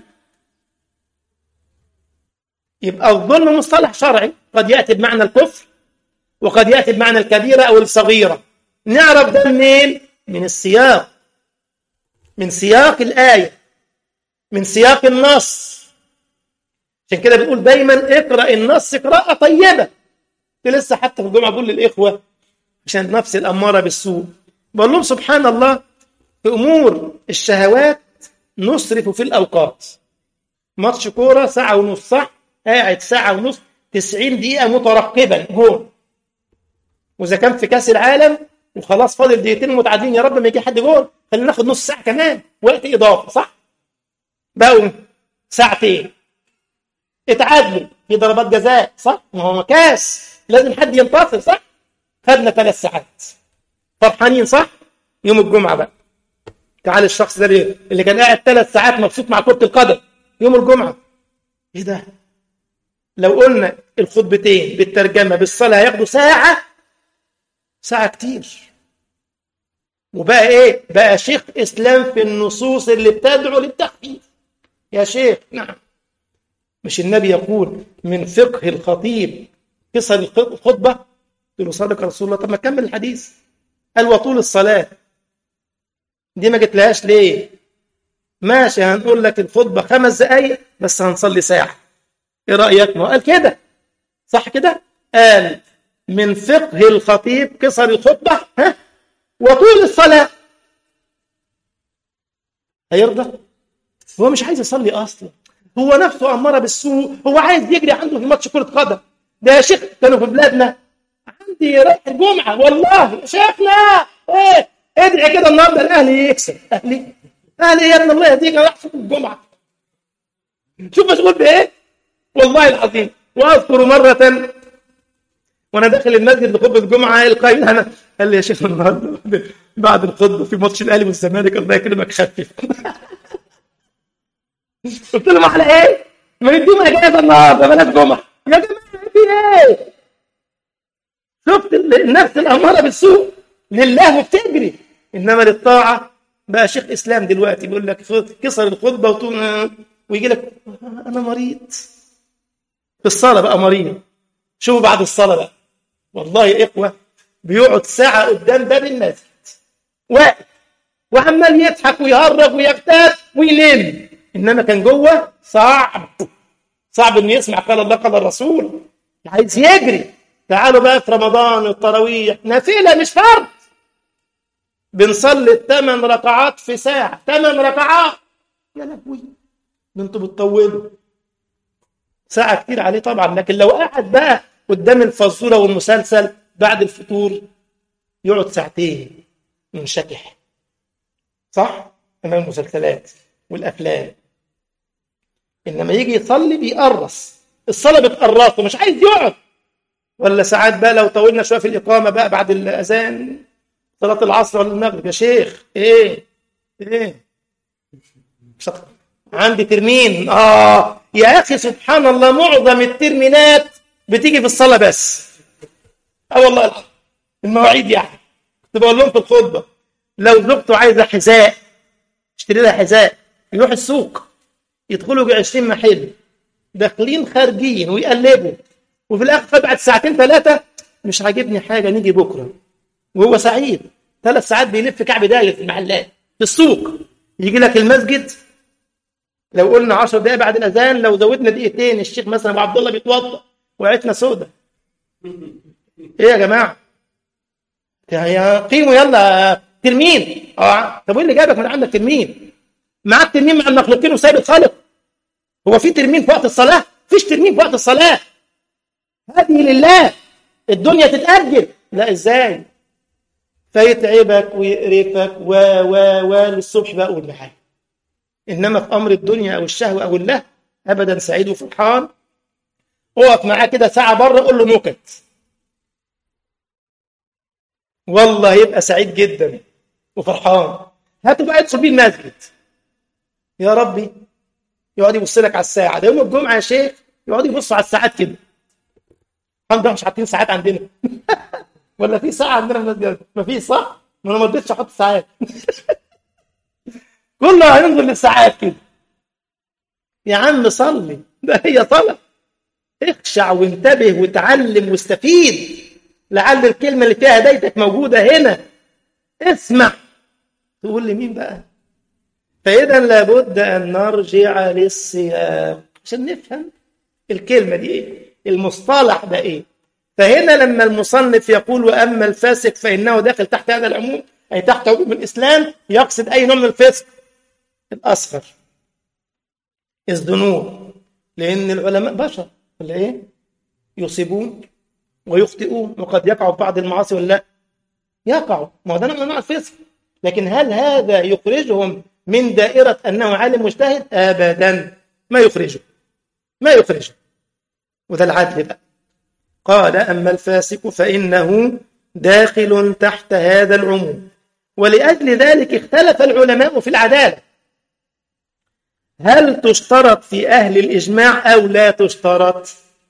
يبقى الظلم مصطلح شرعي قد يأتي بمعنى الكفر وقد يأتي بمعنى الكبيرة أو الصغيرة نعرف ده منين؟ من السياق من سياق الآية من سياق النص عشان كده بنقول دايما اقرأ النص قراءة طيبة لسه حتى في الجمعة بقول للإخوة عشان نفس الأمارة بالسوء بقول لهم سبحان الله في أمور الشهوات نصرف في الأوقات ماتش كورة ساعة ونص صح؟ قاعد ساعة ونص 90 دقيقة مترقبا جول واذا كان في كاس العالم وخلاص فاضل دقيقتين متعادلين يا رب ما يجي حد جول خلينا ناخد نص ساعه كمان وقت اضافه صح بقوا ساعتين اتعادلوا في ضربات جزاء صح ما هو كاس لازم حد ينتصر صح خدنا ثلاث ساعات فرحانين صح يوم الجمعه بقى تعال الشخص ده اللي كان قاعد ثلاث ساعات مبسوط مع كره القدم يوم الجمعه ايه ده لو قلنا الخطبتين بالترجمه بالصلاه هياخدوا ساعه ساعة كتير وبقى ايه بقى شيخ اسلام في النصوص اللي بتدعو للتخفيف يا شيخ نعم مش النبي يقول من فقه الخطيب قصر الخطبة قلت له صدق رسول الله طب ما كمل الحديث قال وطول الصلاة دي ما جتلهاش ليه ماشي هنقول لك الخطبة خمس دقايق بس هنصلي ساعة ايه رأيك ما قال كده صح كده قال من فقه الخطيب قصر الخطبة ها وطول الصلاة هيرضى هو مش عايز يصلي أصلا هو نفسه أمارة بالسوء هو عايز يجري عنده في ماتش كرة قدم ده يا شيخ كانوا في بلادنا عندي رايح الجمعة والله يا شيخنا ايه ادعي كده النهارده الاهلي يكسب اهلي اهلي يا ابن الله يهديك راح في الجمعة شوف مشغول بايه والله العظيم واذكر مرة وانا داخل المسجد لخطبه الجمعه القائم انا قال لي يا شيخ النهارده بعد الخطبه في ماتش الاهلي والزمالك الله يكرمك خفف قلت له ما على ايه؟ ما نديهم اجازه النهارده بلاش جمعه يا جماعه في ايه؟ شفت النفس الاماره بالسوء لله وبتجري انما للطاعه بقى شيخ اسلام دلوقتي بيقول لك كسر الخطبه وطول ويجي لك انا مريض في الصلاه بقى مريض شوفوا بعد الصلاه بقى والله يا إخوة بيقعد ساعة قدام باب المسجد واقف وعمال يضحك ويهرج ويغتاب ويلم إنما كان جوه صعب صعب انه يسمع قال الله قال الرسول عايز يجري تعالوا بقى في رمضان التراويح نافله مش فرض بنصلي الثمان ركعات في ساعه ثمان ركعات يا لهوي انتوا بتطولوا ساعه كتير عليه طبعا لكن لو قعد بقى قدام الفزوره والمسلسل بعد الفطور يقعد ساعتين منشكح صح امام المسلسلات والافلام انما يجي يصلي بيقرص الصلاه بتقرصه مش عايز يقعد ولا ساعات بقى لو طولنا شويه في الاقامه بقى بعد الاذان صلاه العصر ولا المغرب يا شيخ ايه ايه مش هت- عندي ترمين اه يا اخي سبحان الله معظم الترمينات بتيجي في الصلاه بس اه والله العظيم. المواعيد يعني كنت بقول لهم في الخطبه لو زوجته عايزه حذاء اشتري لها حذاء يروح السوق يدخلوا 20 محل داخلين خارجين ويقلبوا وفي الاخر بعد ساعتين ثلاثه مش عاجبني حاجه نيجي بكره وهو سعيد ثلاث ساعات بيلف كعب داير في المحلات في السوق يجي لك المسجد لو قلنا 10 دقائق بعد الاذان لو زودنا دقيقتين الشيخ مثلا ابو عبد الله بيتوضا وعيتنا سودة ايه يا جماعه يا قيموا يلا ترمين اه طب وايه اللي جابك من عندك ترمين معاك ترمين مع المخلوقين وسايب الخالق هو في ترمين في وقت الصلاه فيش ترمين في وقت الصلاه هذه لله الدنيا تتاجل لا ازاي فيتعبك ويقرفك و و و للصبح بقى قول حاجه انما في امر الدنيا او الشهوه او الله ابدا سعيد وفرحان اقف معاه كده ساعه بره قول له نكت والله يبقى سعيد جدا وفرحان هاته بقى يدخل بيه المسجد يا ربي يقعد يبص لك على الساعه ده يوم الجمعه يا شيخ يقعد يبص على الساعات كده الحمد لله مش حاطين ساعات عندنا ولا في ساعه عندنا في المسجد ما في صح ما انا ما رضيتش احط ساعات كله هينظر للساعات كده يا عم صلي ده هي صلاه اخشع وانتبه وتعلم واستفيد لعل الكلمه اللي فيها هدايتك موجوده هنا اسمع تقول لي مين بقى فاذا لابد ان نرجع للسياق عشان نفهم الكلمه دي ايه المصطلح ده ايه فهنا لما المصنف يقول واما الفاسق فانه داخل تحت هذا العموم اي تحت عموم الاسلام يقصد اي نوع من الفسق الاصغر الذنوب لان العلماء بشر ولا ايه يصيبون ويخطئون وقد يقعوا في بعض المعاصي ولا لا يقعوا ما هو ده نوع من انواع الفسق لكن هل هذا يخرجهم من دائرة أنه عالم مجتهد أبدا ما يخرجه ما يخرجه وده العدل بقى قال أما الفاسق فإنه داخل تحت هذا العموم ولأجل ذلك اختلف العلماء في العدالة هل تشترط في أهل الإجماع أو لا تشترط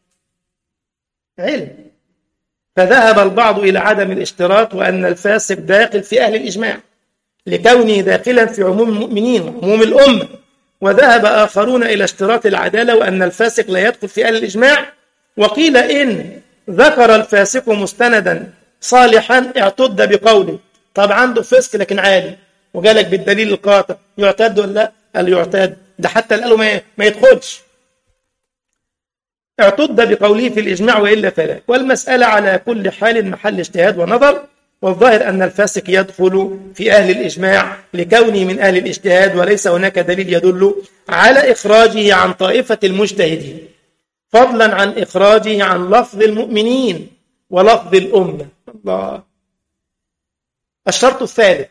علم فذهب البعض إلى عدم الاشتراط وأن الفاسق داخل في أهل الإجماع لكونه داخلا في عموم المؤمنين وعموم الأمة وذهب آخرون إلى اشتراط العدالة وأن الفاسق لا يدخل في أهل الإجماع وقيل إن ذكر الفاسق مستندا صالحا اعتد بقوله طب عنده فسق لكن عالي وجالك بالدليل القاطع يعتد ولا لا؟ قال يعتد ده حتى قالوا ما ما يدخلش اعتد بقوله في الإجماع وإلا فلا والمسألة على كل حال محل اجتهاد ونظر والظاهر أن الفاسق يدخل في أهل الإجماع لكونه من أهل الاجتهاد وليس هناك دليل يدل على إخراجه عن طائفة المجتهدين فضلا عن إخراجه عن لفظ المؤمنين ولفظ الأمة الله الشرط الثالث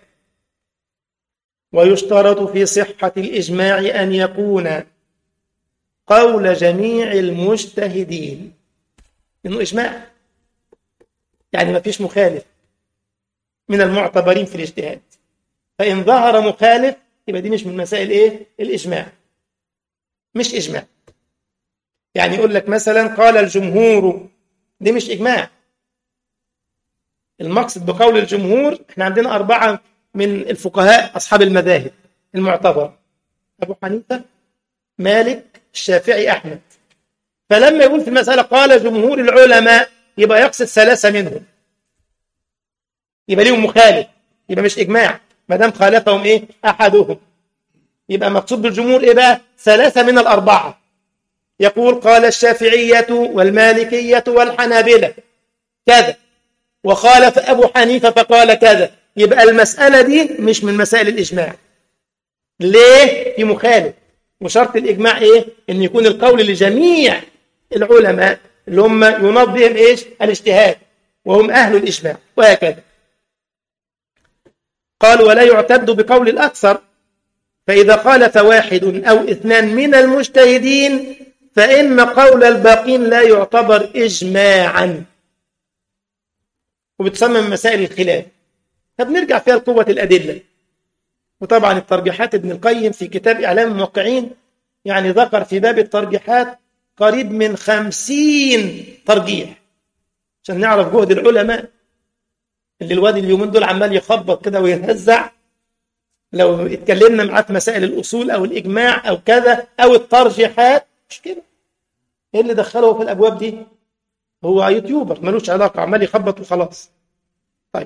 ويشترط في صحة الإجماع أن يكون قول جميع المجتهدين إنه إجماع يعني ما فيش مخالف من المعتبرين في الاجتهاد فإن ظهر مخالف يبقى دي مش من مسائل إيه؟ الإجماع مش إجماع يعني يقول لك مثلا قال الجمهور دي مش إجماع المقصد بقول الجمهور احنا عندنا أربعة من الفقهاء أصحاب المذاهب المعتبر أبو حنيفة مالك الشافعي أحمد فلما يقول في المسألة قال جمهور العلماء يبقى يقصد ثلاثة منهم يبقى ليهم مخالف يبقى مش إجماع ما دام خالفهم إيه أحدهم يبقى مقصود بالجمهور إيه بقى ثلاثة من الأربعة يقول قال الشافعية والمالكية والحنابلة كذا وخالف أبو حنيفة فقال كذا يبقى المسألة دي مش من مسائل الإجماع ليه؟ في مخالف وشرط الإجماع إيه؟ إن يكون القول لجميع العلماء اللي هم يناط بهم إيش؟ الاجتهاد وهم أهل الإجماع وهكذا قال ولا يعتد بقول الأكثر فإذا خالف واحد أو اثنان من المجتهدين فإن قول الباقين لا يعتبر إجماعا وبتسمى من مسائل الخلاف فبنرجع فيها لقوة الأدلة وطبعا الترجيحات ابن القيم في كتاب إعلام الموقعين يعني ذكر في باب الترجيحات قريب من خمسين ترجيح عشان نعرف جهد العلماء اللي الواد اليومين دول عمال يخبط كده ويتهزع لو اتكلمنا معاه في مسائل الأصول أو الإجماع أو كذا أو الترجيحات مش كده إيه اللي دخله في الأبواب دي هو يوتيوبر ملوش علاقة عمال يخبط وخلاص طيب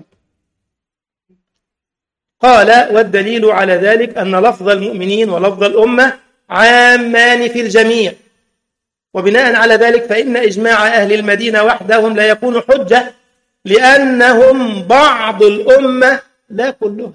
قال والدليل على ذلك أن لفظ المؤمنين ولفظ الأمة عامان في الجميع وبناء على ذلك فإن إجماع أهل المدينة وحدهم لا يكون حجة لأنهم بعض الأمة لا كلها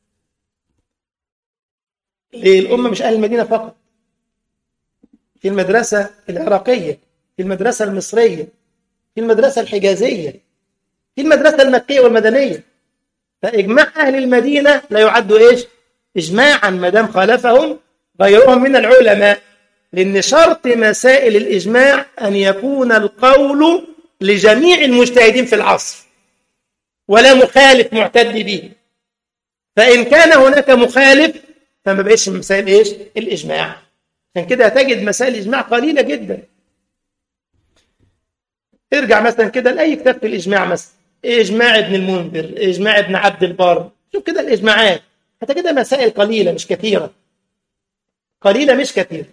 ليه الأمة مش أهل المدينة فقط في المدرسة العراقية في المدرسة المصرية في المدرسة الحجازية في المدرسة المكية والمدنية فإجماع أهل المدينة لا يعد إيش إجماعا ما دام خالفهم غيرهم من العلماء لأن شرط مسائل الإجماع أن يكون القول لجميع المجتهدين في العصر ولا مخالف معتد به فإن كان هناك مخالف فما بقيش من مسائل إيش الإجماع عشان كده هتجد مسائل الإجماع قليلة جدا ارجع مثلا كده لأي كتاب في الإجماع مثلا إجماع ابن المنذر إجماع ابن عبد البر شوف كده الإجماعات حتى كده مسائل قليلة مش كثيرة قليلة مش كثيرة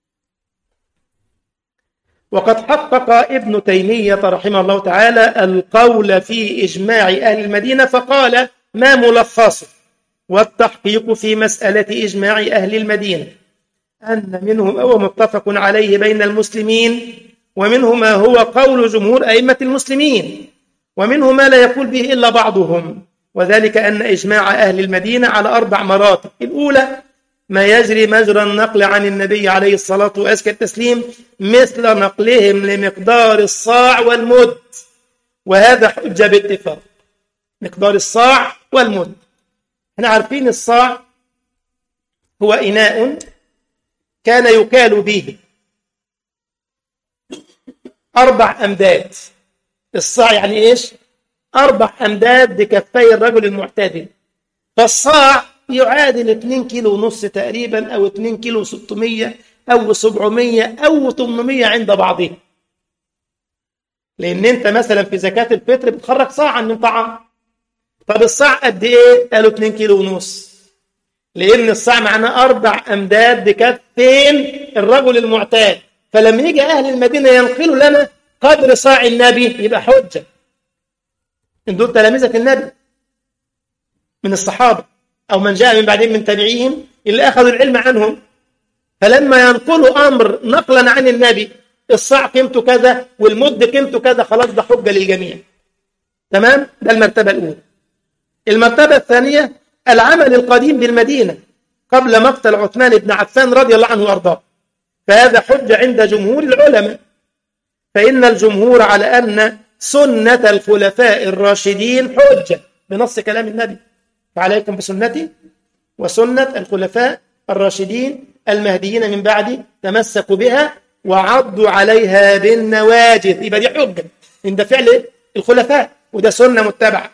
وقد حقق ابن تيمية رحمه الله تعالى القول في إجماع أهل المدينة فقال ما ملخصه والتحقيق في مسألة إجماع أهل المدينة أن منهم هو متفق عليه بين المسلمين ومنه ما هو قول جمهور أئمة المسلمين ومنه ما لا يقول به إلا بعضهم وذلك أن إجماع أهل المدينة على أربع مراتب الأولى ما يجري مجرى النقل عن النبي عليه الصلاة وأزكى التسليم مثل نقلهم لمقدار الصاع والمد وهذا حجة باتفاق مقدار الصاع والمد احنا عارفين الصاع هو إناء كان يكال به أربع أمداد الصاع يعني إيش؟ أربع أمداد بكفي الرجل المعتدل فالصاع يعادل 2 كيلو ونص تقريبا أو 2 كيلو 600 أو 700 أو 800 عند بعضهم لأن أنت مثلا في زكاة الفطر بتخرج صاعا من طعام طب الصاع قد إيه؟ قالوا 2 كيلو ونص لأن الصاع معناه أربع أمداد بكفين الرجل المعتاد فلما يجي أهل المدينة ينقلوا لنا قدر صاع النبي يبقى حجة إن دول تلامذة النبي من الصحابة أو من جاء من بعدين من تابعيهم اللي أخذوا العلم عنهم فلما ينقلوا أمر نقلا عن النبي الصاع قيمته كذا والمد قيمته كذا خلاص ده حجة للجميع تمام ده المرتبة الأولى المرتبة الثانية العمل القديم بالمدينة قبل مقتل عثمان بن عفان رضي الله عنه وأرضاه فهذا حجة عند جمهور العلماء فإن الجمهور على أن سنة الخلفاء الراشدين حجة بنص كلام النبي فعليكم بسنتي وسنة الخلفاء الراشدين المهديين من بعدي تمسكوا بها وعضوا عليها بالنواجذ يبقى دي حجة إن ده فعل الخلفاء وده سنة متبعة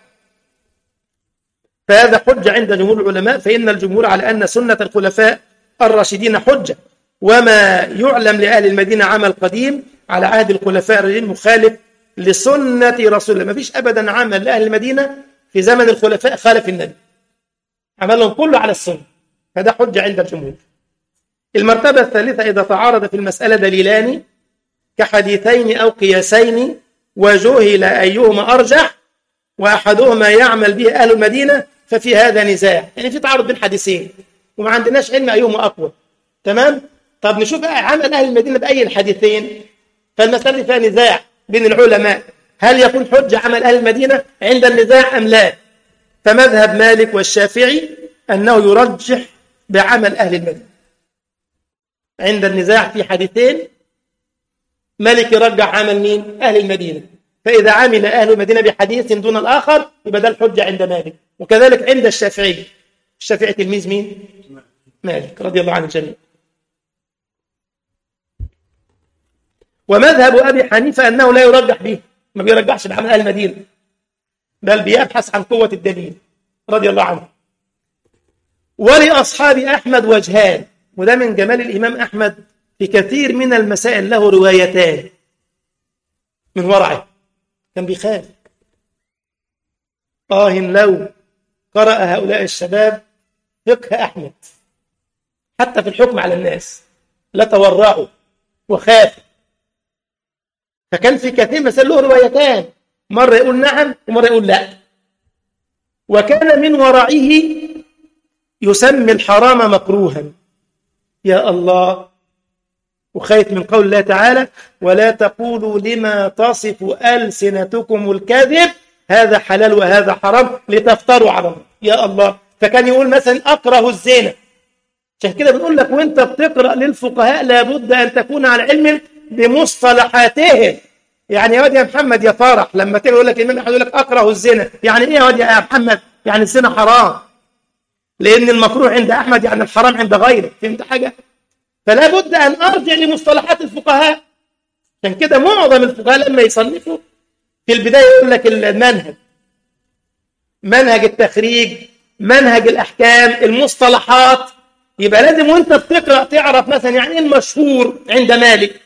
فهذا حجة عند جمهور العلماء فإن الجمهور على أن سنة الخلفاء الراشدين حجة وما يعلم لأهل المدينة عمل قديم على عهد الخلفاء الراشدين مخالف لسنة رسول الله ما فيش أبدا عمل لأهل المدينة في زمن الخلفاء خالف النبي عملهم كله على السنة فده حجة عند الجمهور المرتبة الثالثة إذا تعارض في المسألة دليلان كحديثين أو قياسين وجهل أيهما أرجح وأحدهما يعمل به أهل المدينة ففي هذا نزاع يعني في تعارض بين حديثين وما عندناش علم أيهما أقوى تمام طب نشوف بقى عمل أهل المدينة بأي الحديثين فالمسألة فيها نزاع بين العلماء هل يكون حجة عمل أهل المدينة عند النزاع أم لا فمذهب مالك والشافعي أنه يرجح بعمل أهل المدينة عند النزاع في حديثين مالك يرجح عمل مين أهل المدينة فإذا عمل أهل المدينة بحديث دون الآخر يبقى ده الحجة عند مالك وكذلك عند الشافعي الشافعي تلميذ مين مالك رضي الله عن الجميع ومذهب أبي حنيفة أنه لا يرجح به ما بيرجحش بعمل أهل المدينة بل بيبحث عن قوة الدليل رضي الله عنه ولأصحاب أحمد وجهان وده من جمال الإمام أحمد في كثير من المسائل له روايتان من ورعه كان بيخاف آه لو قرأ هؤلاء الشباب فقه أحمد حتى في الحكم على الناس لتورعوا وخافوا فكان في كثير مسائل له روايتان مرة يقول نعم ومرة يقول لا وكان من ورعه يسمي الحرام مكروها يا الله وخايف من قول الله تعالى ولا تقولوا لما تصف ألسنتكم الكذب هذا حلال وهذا حرام لتفتروا على الله يا الله فكان يقول مثلا أكره الزنا عشان كده بنقول لك وانت بتقرأ للفقهاء لابد أن تكون على علم بمصطلحاتهم يعني يا واد يا محمد يا فرح لما تيجي يقول لك الإمام أحمد يقول لك أكره الزنا يعني إيه يا واد يا محمد يعني الزنا حرام لأن المكروه عند أحمد يعني الحرام عند غيره فهمت حاجة فلا بد أن أرجع لمصطلحات الفقهاء عشان كده معظم الفقهاء لما يصنفوا في البداية يقول لك المنهج منهج التخريج منهج الأحكام المصطلحات يبقى لازم وانت بتقرأ تعرف مثلا يعني ايه المشهور عند مالك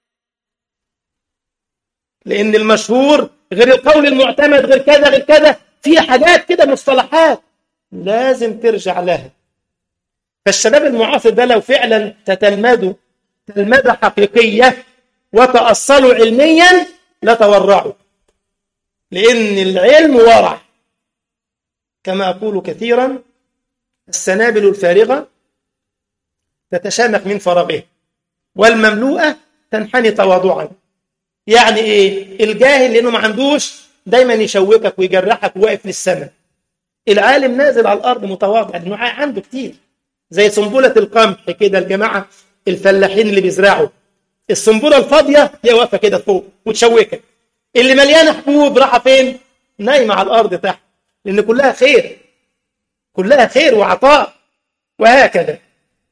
لأن المشهور غير القول المعتمد غير كذا غير كذا في حاجات كده مصطلحات لازم ترجع لها فالشباب المعاصر ده لو فعلا تتلمذوا تلمذة حقيقية وتأصلوا علميا لتورعوا لأن العلم ورع كما أقول كثيرا السنابل الفارغة تتشامخ من فراغها والمملوءة تنحني تواضعا يعني إيه الجاهل لأنه ما عندوش دايما يشوكك ويجرحك وواقف للسماء العالم نازل على الأرض متواضع لأنه عنده كتير زي سنبلة القمح كده الجماعة الفلاحين اللي بيزرعوا السنبلة الفاضية هي واقفة كده فوق وتشوكك اللي مليانة حبوب راحة فين؟ نايمة على الأرض تحت لأن كلها خير كلها خير وعطاء وهكذا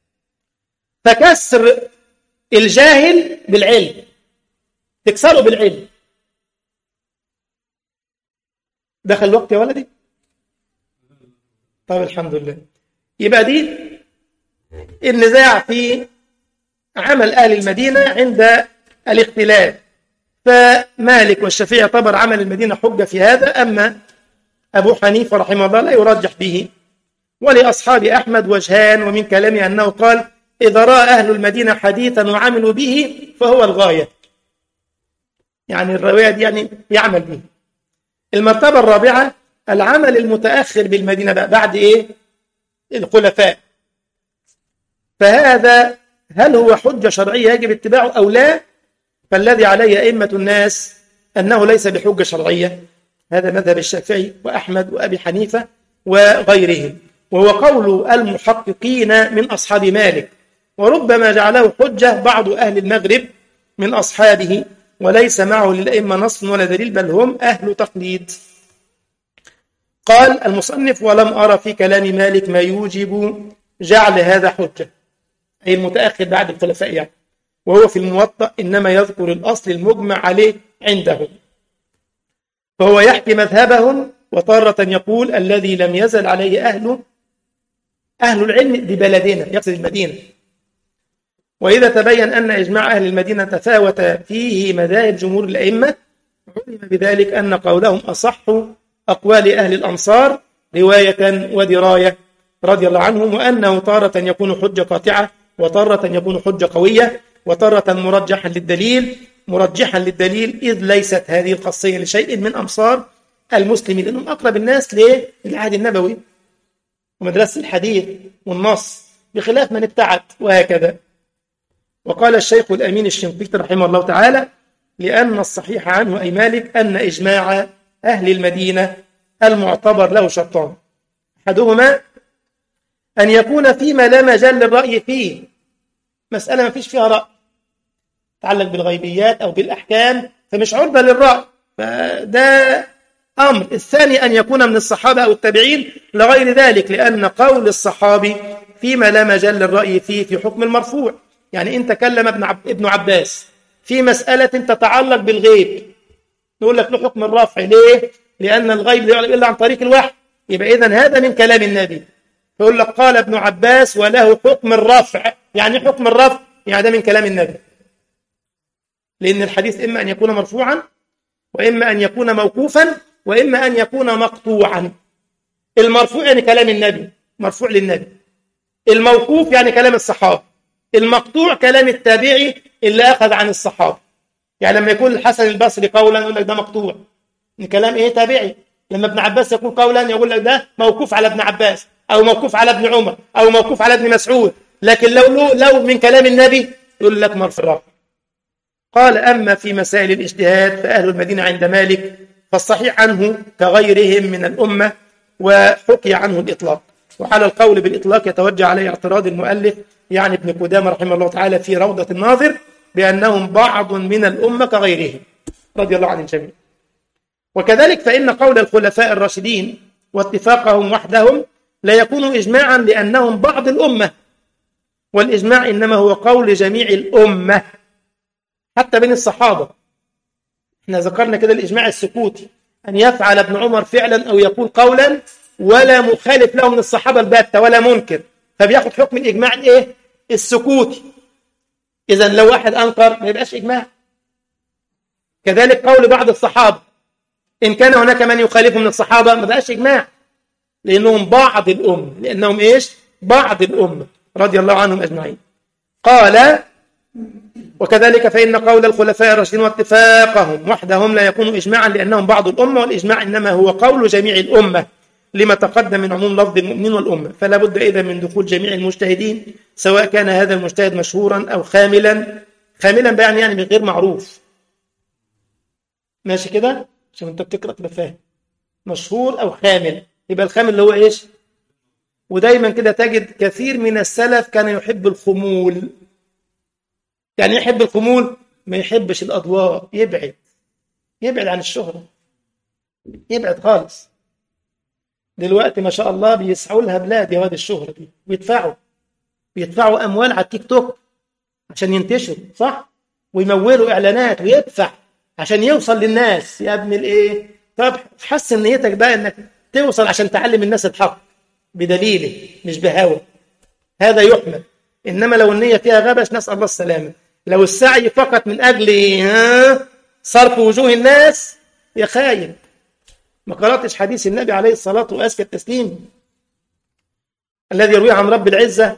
فكسر الجاهل بالعلم تكسره بالعلم دخل الوقت يا ولدي طيب الحمد لله يبقى دي النزاع في عمل أهل المدينة عند الاختلاف فمالك والشافعي اعتبر عمل المدينة حجة في هذا أما أبو حنيفة رحمه الله لا يرجح به ولأصحاب أحمد وجهان ومن كلامه أنه قال إذا رأى أهل المدينة حديثا وعملوا به فهو الغاية يعني الرواية دي يعني يعمل به المرتبة الرابعة العمل المتأخر بالمدينة بقى بعد إيه الخلفاء فهذا هل هو حجة شرعية يجب اتباعه أو لا فالذي عليه أئمة الناس أنه ليس بحجة شرعية هذا مذهب الشافعي وأحمد وأبي حنيفة وغيرهم وهو قول المحققين من أصحاب مالك وربما جعله حجة بعض أهل المغرب من أصحابه وليس معه للأئمة نص ولا دليل بل هم أهل تقليد قال المصنف ولم أرى في كلام مالك ما يوجب جعل هذا حجة أي المتأخر بعد الخلفاء يعني وهو في الموطأ إنما يذكر الأصل المجمع عليه عندهم فهو يحكي مذهبهم وطارة يقول الذي لم يزل عليه أهله أهل العلم ببلدنا يقصد المدينة وإذا تبين أن إجماع أهل المدينة تفاوت فيه مذاهب جمهور الأئمة علم بذلك أن قولهم أصح أقوال أهل الأمصار رواية ودراية رضي الله عنهم وأنه تارة يكون حجة قاطعة وتارة يكون حجة قوية وتارة مرجحا للدليل مرجحا للدليل إذ ليست هذه الخاصية لشيء من أمصار المسلمين لأنهم أقرب الناس للعهد النبوي ومدرسة الحديث والنص بخلاف من ابتعد وهكذا وقال الشيخ الأمين الشنقيطي رحمه الله تعالى لأن الصحيح عنه أي مالك أن إجماع أهل المدينة المعتبر له شرطان أحدهما أن يكون فيما لا مجال للرأي فيه مسألة ما فيش فيها رأي تتعلق بالغيبيات أو بالأحكام فمش عرضة للرأي فده أمر الثاني أن يكون من الصحابة أو التابعين لغير ذلك لأن قول الصحابي فيما لا مجال للرأي فيه في حكم المرفوع يعني إن تكلم ابن, عب... ابن عباس في مسألة تتعلق بالغيب نقول لك له حكم الرفع ليه؟ لأن الغيب لا يعلم إلا عن طريق الوحي يبقى إذن هذا من كلام النبي يقول لك قال ابن عباس وله حكم الرفع يعني حكم الرفع يعني ده من كلام النبي لأن الحديث إما أن يكون مرفوعا وإما أن يكون موقوفا وإما أن يكون مقطوعا المرفوع يعني كلام النبي مرفوع للنبي الموقوف يعني كلام الصحابة المقطوع كلام التابعي اللي أخذ عن الصحابة يعني لما يقول الحسن البصري قولا يقول لك ده مقطوع كلام إيه تابعي لما ابن عباس يقول قولا يقول لك ده موقوف على ابن عباس أو موقوف على ابن عمر أو موقوف على ابن مسعود لكن لو لو من كلام النبي يقول لك مرفوع قال أما في مسائل الاجتهاد فأهل المدينة عند مالك فالصحيح عنه كغيرهم من الأمة وحكي عنه الإطلاق وعلى القول بالإطلاق يتوجه عليه اعتراض المؤلف يعني ابن قدامة رحمه الله تعالى في روضة الناظر بأنهم بعض من الأمة كغيرهم رضي الله عن الجميع وكذلك فإن قول الخلفاء الراشدين واتفاقهم وحدهم لا يكون إجماعا لأنهم بعض الأمة والإجماع إنما هو قول جميع الأمة حتى بين الصحابة احنا ذكرنا كده الإجماع السكوتي أن يفعل ابن عمر فعلا أو يقول قولا ولا مخالف له من الصحابة الباتة ولا منكر فبياخد حكم الإجماع الإيه؟ السكوتي إذا لو واحد أنكر ما يبقاش إجماع كذلك قول بعض الصحابة إن كان هناك من يخالفه من الصحابة ما بقاش إجماع لأنهم بعض الأمة لأنهم إيش؟ بعض الأمة رضي الله عنهم أجمعين قال وكذلك فإن قول الخلفاء الراشدين واتفاقهم وحدهم لا يكون إجماعا لأنهم بعض الأمة والإجماع إنما هو قول جميع الأمة لما تقدم من عموم لفظ المؤمنين والأمة فلا بد إذا من دخول جميع المجتهدين سواء كان هذا المجتهد مشهورا أو خاملا خاملا بيعني يعني من غير معروف ماشي كده عشان انت بتقرأ تبقى فاهم مشهور أو خامل يبقى الخامل اللي هو إيش ودايما كده تجد كثير من السلف كان يحب الخمول يعني يحب الخمول ما يحبش الأضواء يبعد يبعد عن الشهرة يبعد خالص دلوقتي ما شاء الله بيسعوا لها بلاد يا واد الشهرة دي بيدفعوا بيدفعوا أموال على التيك توك عشان ينتشروا صح ويمولوا إعلانات ويدفع عشان يوصل للناس يا ابن الإيه طب حسن نيتك بقى إنك توصل عشان تعلم الناس الحق بدليله مش بهوى هذا يحمل إنما لو النية فيها غبش نسأل الله السلامة لو السعي فقط من أجل ها صرف وجوه الناس يا خاين ما قرأتش حديث النبي عليه الصلاة وأزكى التسليم الذي يرويه عن رب العزة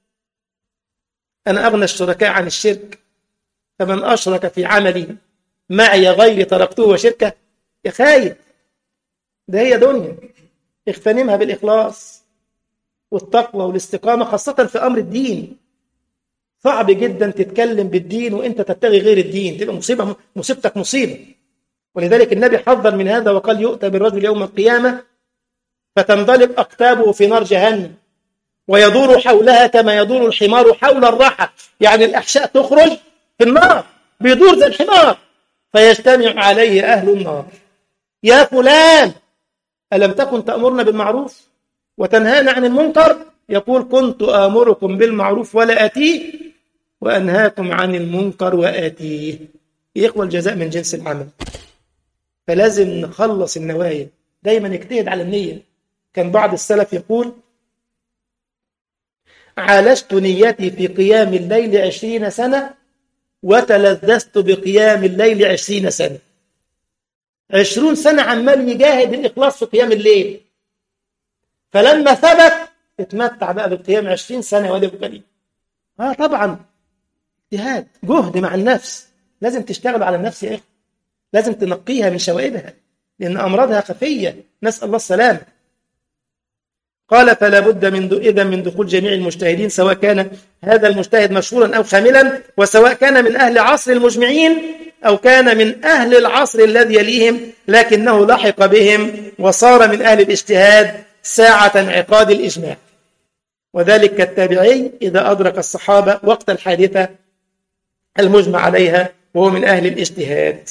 أنا أغنى الشركاء عن الشرك فمن أشرك في عملي معي غيري تركته وشركه يا خايب ده هي دنيا اغتنمها بالإخلاص والتقوى والاستقامة خاصة في أمر الدين صعب جدا تتكلم بالدين وانت تتبغي غير الدين تبقى مصيبة مصيبتك مصيبة ولذلك النبي حذر من هذا وقال يؤتى بالرجل يوم القيامة فتنضلق أقتابه في نار جهنم ويدور حولها كما يدور الحمار حول الرحى يعني الأحشاء تخرج في النار بيدور زي الحمار فيجتمع عليه أهل النار يا فلان ألم تكن تأمرنا بالمعروف وتنهانا عن المنكر يقول كنت آمركم بالمعروف ولا أتيه وأنهاكم عن المنكر وآتيه يقوى الجزاء من جنس العمل فلازم نخلص النوايا دايما اجتهد على النية كان بعض السلف يقول عالجت نيتي في قيام الليل عشرين سنة وتلذذت بقيام الليل عشرين سنة عشرون سنة عمال يجاهد الإخلاص في قيام الليل فلما ثبت اتمتع بقى بالقيام عشرين سنة ولا بقليل اه طبعا اجتهاد جهد مع النفس لازم تشتغل على النفس يا اخي لازم تنقيها من شوائبها لأن أمراضها خفية نسأل الله السلامة قال فلا بد من إذا من دخول جميع المجتهدين سواء كان هذا المجتهد مشهورا أو خاملا وسواء كان من أهل عصر المجمعين أو كان من أهل العصر الذي يليهم لكنه لحق بهم وصار من أهل الاجتهاد ساعة انعقاد الإجماع وذلك كالتابعي إذا أدرك الصحابة وقت الحادثة المجمع عليها وهو من أهل الاجتهاد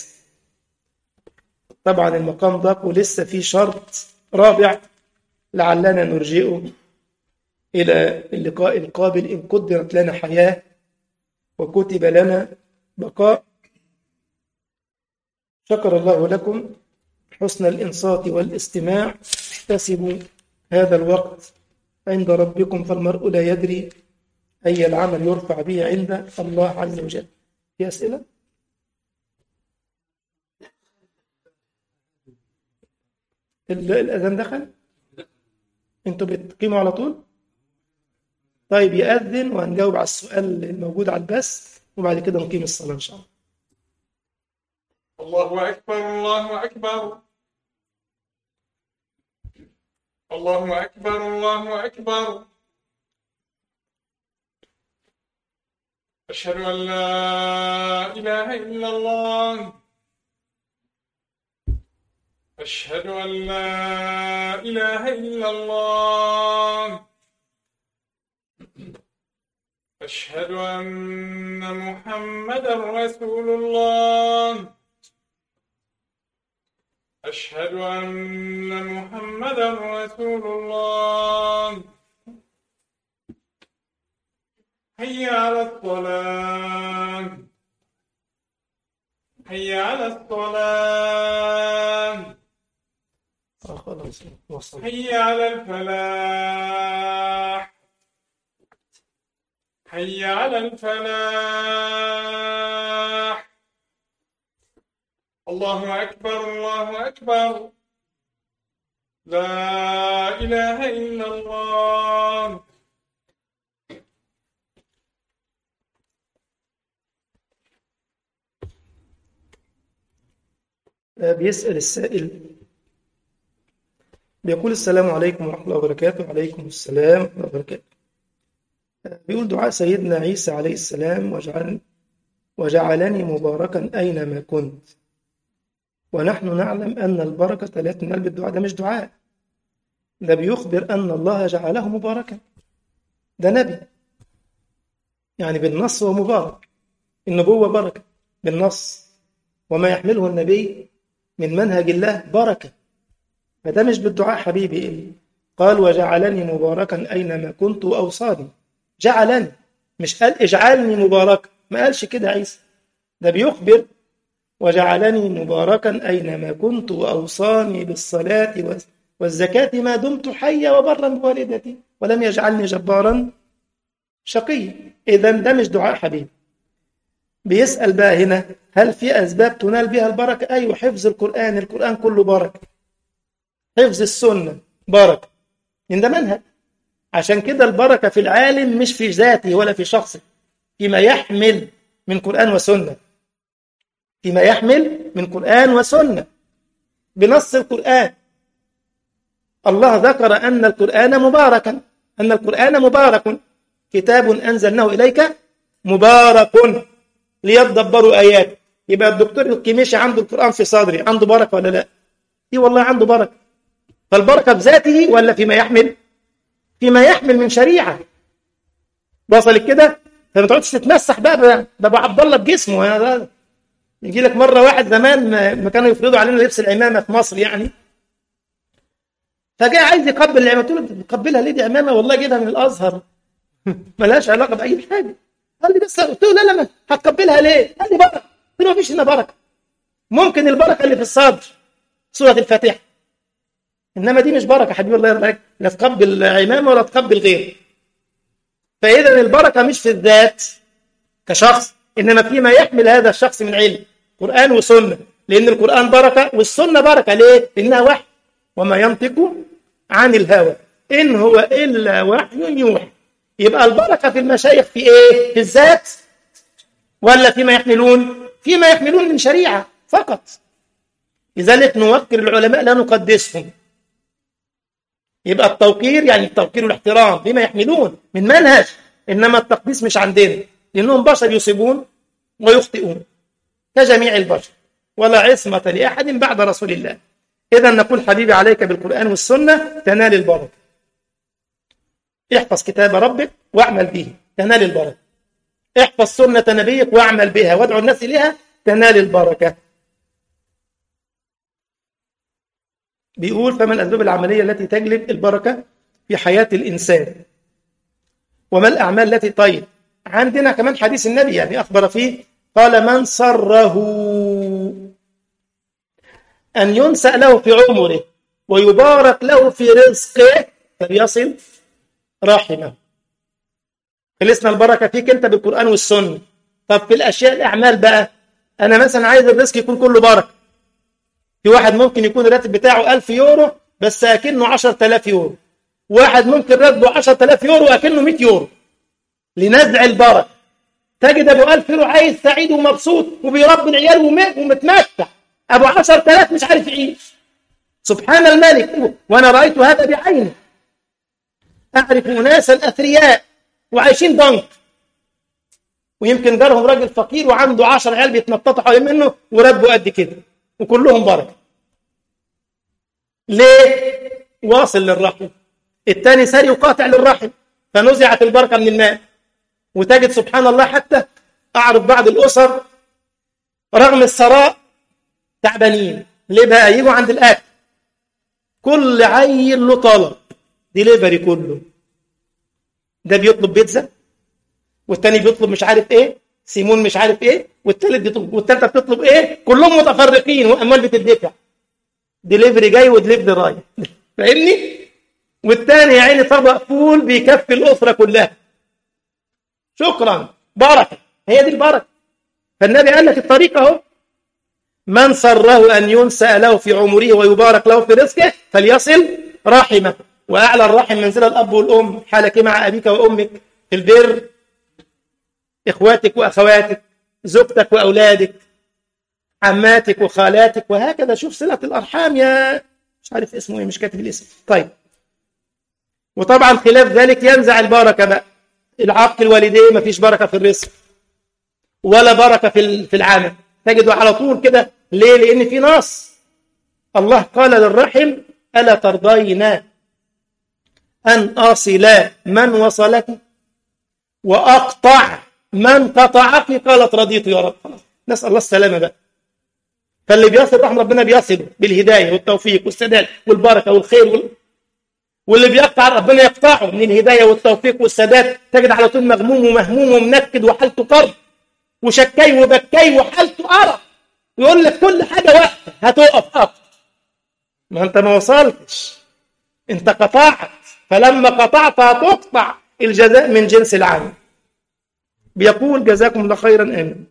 طبعا المقام ضاق ولسه في شرط رابع لعلنا نرجئه إلى اللقاء القابل إن قدرت لنا حياة وكتب لنا بقاء شكر الله لكم حسن الإنصات والاستماع احتسبوا هذا الوقت عند ربكم فالمرء لا يدري أي العمل يرفع به عند الله عز وجل في أسئلة؟ الأذان دخل؟ أنتوا بتقيموا على طول؟ طيب يأذن وهنجاوب على السؤال الموجود على البث وبعد كده نقيم الصلاة إن شاء الله الله أكبر الله أكبر الله أكبر الله أكبر أشهد أن لا إله إلا الله أشهد أن لا إله إلا الله أشهد أن محمدا رسول الله أشهد أن محمدا رسول الله حي على الصلاة حي على الصلاة آه خلاص وصل حي على الفلاح حي على الفلاح الله أكبر الله أكبر لا إله إلا الله آه، بيسأل السائل بيقول السلام عليكم ورحمة الله وبركاته وعليكم السلام ورحمة الله وبركاته آه، بيقول دعاء سيدنا عيسى عليه السلام وجعل وجعلني مباركا أينما كنت ونحن نعلم أن البركة لا تنال بالدعاء ده مش دعاء ده بيخبر أن الله جعله مباركا ده نبي يعني بالنص هو مبارك النبوة بركة بالنص وما يحمله النبي من منهج الله بركة فده مش بالدعاء حبيبي قال وجعلني مباركا أينما كنت وأوصاني جعلني مش قال اجعلني مباركا ما قالش كده عيسى ده بيخبر وجعلني مباركا أينما كنت وأوصاني بالصلاة والزكاة ما دمت حيا وبرا بوالدتي ولم يجعلني جبارا شقيا إذا ده مش دعاء حبيبي بيسأل بقى هنا هل في أسباب تنال بها البركة؟ أيوة حفظ القرآن القرآن كله بركة حفظ السنة بركة إن ده منهج عشان كده البركة في العالم مش في ذاته ولا في شخصه فيما يحمل من قرآن وسنة فيما يحمل من قرآن وسنة بنص القرآن الله ذكر أن القرآن مباركا أن القرآن مبارك كتاب أنزلناه إليك مبارك ليتدبروا آياته يبقى الدكتور الكيميشي عنده القرآن في صدري عنده بركة ولا لا؟ إيه والله عنده بركة فالبركة بذاته ولا فيما يحمل؟ فيما يحمل من شريعة وصلت كده؟ فما تقعدش تتمسح بقى بابو عبد الله بجسمه يجي لك مرة واحد زمان ما كانوا يفرضوا علينا لبس العمامة في مصر يعني فجاء عايز يقبل العمامة قلت له تقبلها ليه دي عمامة والله جايبها من الأزهر ملهاش علاقة بأي حاجة قال لي بس قلت له لا لا ما هتقبلها ليه؟ قال لي بركة قلت له ما فيش هنا بركة ممكن البركة اللي في الصدر سورة الفاتحة إنما دي مش بركة حبيبي الله يرضى عليك لا تقبل عمامة ولا تقبل غيره فإذا البركة مش في الذات كشخص إنما فيما يحمل هذا الشخص من علم قرآن وسنة لأن القرآن بركة والسنة بركة ليه؟ لأنها وحي وما ينطق عن الهوى إن هو إلا وحي يوحى يبقى البركة في المشايخ في إيه؟ في الذات ولا فيما يحملون؟ فيما يحملون من شريعة فقط لذلك نوقر العلماء لا نقدسهم يبقى التوقير يعني التوقير والاحترام بما يحملون من منهج إنما التقديس مش عندنا لأنهم بشر يصيبون ويخطئون كجميع البشر ولا عصمة لأحد بعد رسول الله إذا نقول حبيبي عليك بالقرآن والسنة تنال البركة احفظ كتاب ربك واعمل به تنال البركة احفظ سنة نبيك واعمل بها وادعو الناس إليها تنال البركة بيقول فما الأسباب العملية التي تجلب البركة في حياة الإنسان وما الأعمال التي طيب عندنا كمان حديث النبي يعني أخبر فيه قال من سره أن ينسأ له في عمره ويبارك له في رزقه فليصل رحمه خلصنا البركة فيك أنت بالقرآن والسنة طب في الأشياء الأعمال بقى أنا مثلا عايز الرزق يكون كله بركة في واحد ممكن يكون الراتب بتاعه 1000 يورو بس أكنه 10000 يورو واحد ممكن راتبه 10000 يورو أكنه 100 يورو لنزع البركة تجد أبو 1000 يورو عايز سعيد ومبسوط وبيربي العيال ومتمتع أبو 10000 مش عارف يعيش سبحان الملك وأنا رأيت هذا بعيني أعرف أناسا أثرياء وعايشين ضنك ويمكن جارهم راجل فقير وعنده 10 عيال بيتنططوا حوالين منه وراتبه قد كده وكلهم بركه ليه واصل للرحم الثاني ساري وقاطع للرحم فنزعت البركه من الماء وتجد سبحان الله حتى اعرف بعض الاسر رغم الثراء تعبانين ليه بقى يجوا عند الاكل كل عيل له طلب ديليفري كله ده بيطلب بيتزا والتاني بيطلب مش عارف ايه سيمون مش عارف ايه والتالت بيطلب والتالتة بتطلب ايه كلهم متفرقين واموال بتدفع ديليفري جاي ودليفري رايح فاهمني والتاني يا عيني طبق فول بيكفي الاسره كلها شكرا بركه هي دي البركه فالنبي قال لك الطريق اهو من سره ان ينسى له في عمره ويبارك له في رزقه فليصل رحمه واعلى الرحم منزل الاب والام حالك مع ابيك وامك في البر إخواتك وأخواتك زوجتك وأولادك عماتك وخالاتك وهكذا شوف صلة الأرحام يا مش عارف اسمه إيه مش كاتب الاسم طيب وطبعا خلاف ذلك ينزع البركة بقى العاق الوالدين مفيش بركة في الرزق ولا بركة في في العمل تجده على طول كده ليه؟ لأن في نص الله قال للرحم ألا ترضين أن أصل من وصلك وأقطع من قطعك قالت رضيت يا رب خلاص نسأل الله السلامة بقى فاللي بيصل رحمة ربنا بيصله بالهداية والتوفيق والسداد والبركة والخير وال... واللي بيقطع ربنا يقطعه من الهداية والتوفيق والسداد تجد على طول مغموم ومهموم ومنكد وحالته قرب وشكاي وبكاي وحالته قرف يقول لك كل حاجة واقفة هتقف أكتر ما أنت ما وصلتش أنت قطعت فلما قطعت هتقطع الجزاء من جنس العمل بيقول جزاكم الله خيرا آمين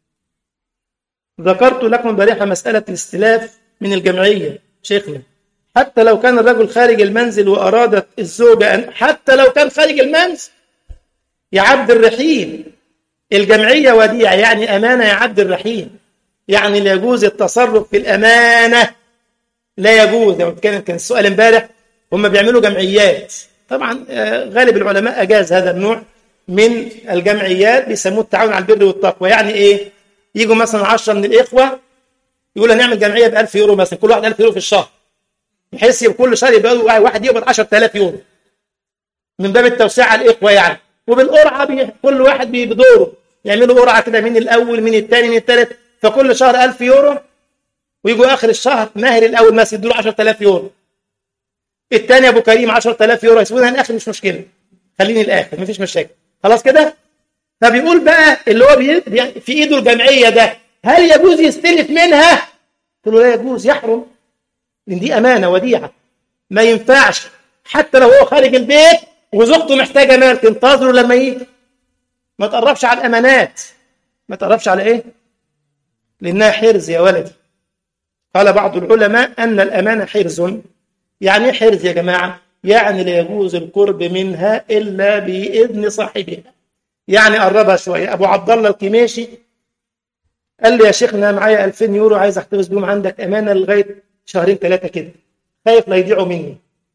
ذكرت لكم البارحة مسألة الاستلاف من الجمعية شيخنا حتى لو كان الرجل خارج المنزل وأرادت الزوجة أن حتى لو كان خارج المنزل يا عبد الرحيم الجمعية وديعة يعني أمانة يا عبد الرحيم يعني لا يجوز التصرف في الأمانة لا يجوز لما كان كان السؤال امبارح هم بيعملوا جمعيات طبعا غالب العلماء أجاز هذا النوع من الجمعيات بيسموه التعاون على البر والتقوى يعني ايه يجوا مثلا 10 من الاخوه يقول هنعمل جمعيه ب 1000 يورو مثلا كل واحد 1000 يورو في الشهر بحيث كل شهر يبقى واحد يقبض 10000 يورو من باب التوسعه على الاخوه يعني وبالقرعه بي كل واحد بدوره يعملوا قرعه كده مين الاول مين الثاني مين الثالث فكل شهر 1000 يورو ويجوا اخر الشهر ماهر الاول مثلا يدوا له 10000 يورو الثاني ابو كريم 10000 يورو يسيبونها الاخر مش مشكله خليني الاخر مفيش مشاكل خلاص كده فبيقول بقى اللي هو بي... في ايده الجمعيه ده هل يجوز يستلف منها قلت له لا يجوز يحرم لان دي امانه وديعه ما ينفعش حتى لو هو خارج البيت وزوجته محتاجه مال تنتظره لما يجي ما تقربش على الامانات ما تقربش على ايه لانها حرز يا ولدي قال بعض العلماء ان الامانه حرز يعني ايه حرز يا جماعه يعني لا يجوز القرب منها إلا بإذن صاحبها يعني قربها شوية أبو عبد الله الكماشي قال لي يا شيخنا معايا 2000 يورو عايز احتفظ بيهم عندك أمانة لغاية شهرين ثلاثة كده خايف لا يضيعوا مني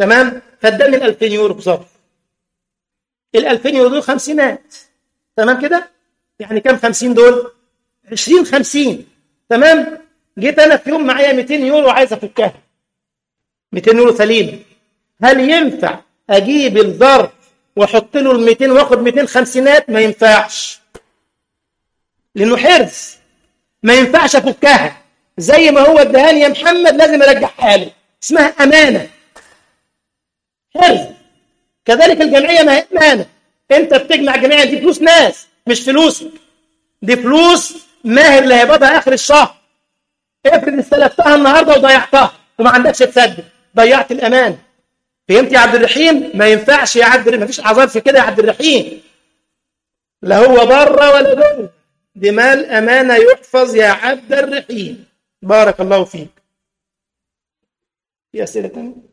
تمام فاداني ال 2000 يورو بظرف ال 2000 يورو دول خمسينات تمام كده يعني كام 50 دول 20 50 تمام جيت انا في يوم معايا 200 يورو عايز افكها 200 يورو سليم هل ينفع اجيب الظرف واحط له ال 200 واخد 200 خمسينات ما ينفعش لانه حرز ما ينفعش افكها زي ما هو ادهاني يا محمد لازم ارجعها له اسمها امانه حرز كذلك الجمعيه ما هي امانه انت بتجمع جمعيه دي فلوس ناس مش فلوسك دي فلوس ماهر اللي هيقبضها اخر الشهر افرض استلفتها النهارده وضيعتها وما عندكش تسدد ضيعت الامان فهمت يا عبد الرحيم ما ينفعش يا عبد الرحيم مفيش اعذار في كده يا عبد الرحيم لا هو بره ولا جوه دي مال امانه يحفظ يا عبد الرحيم بارك الله فيك في اسئله ثانيه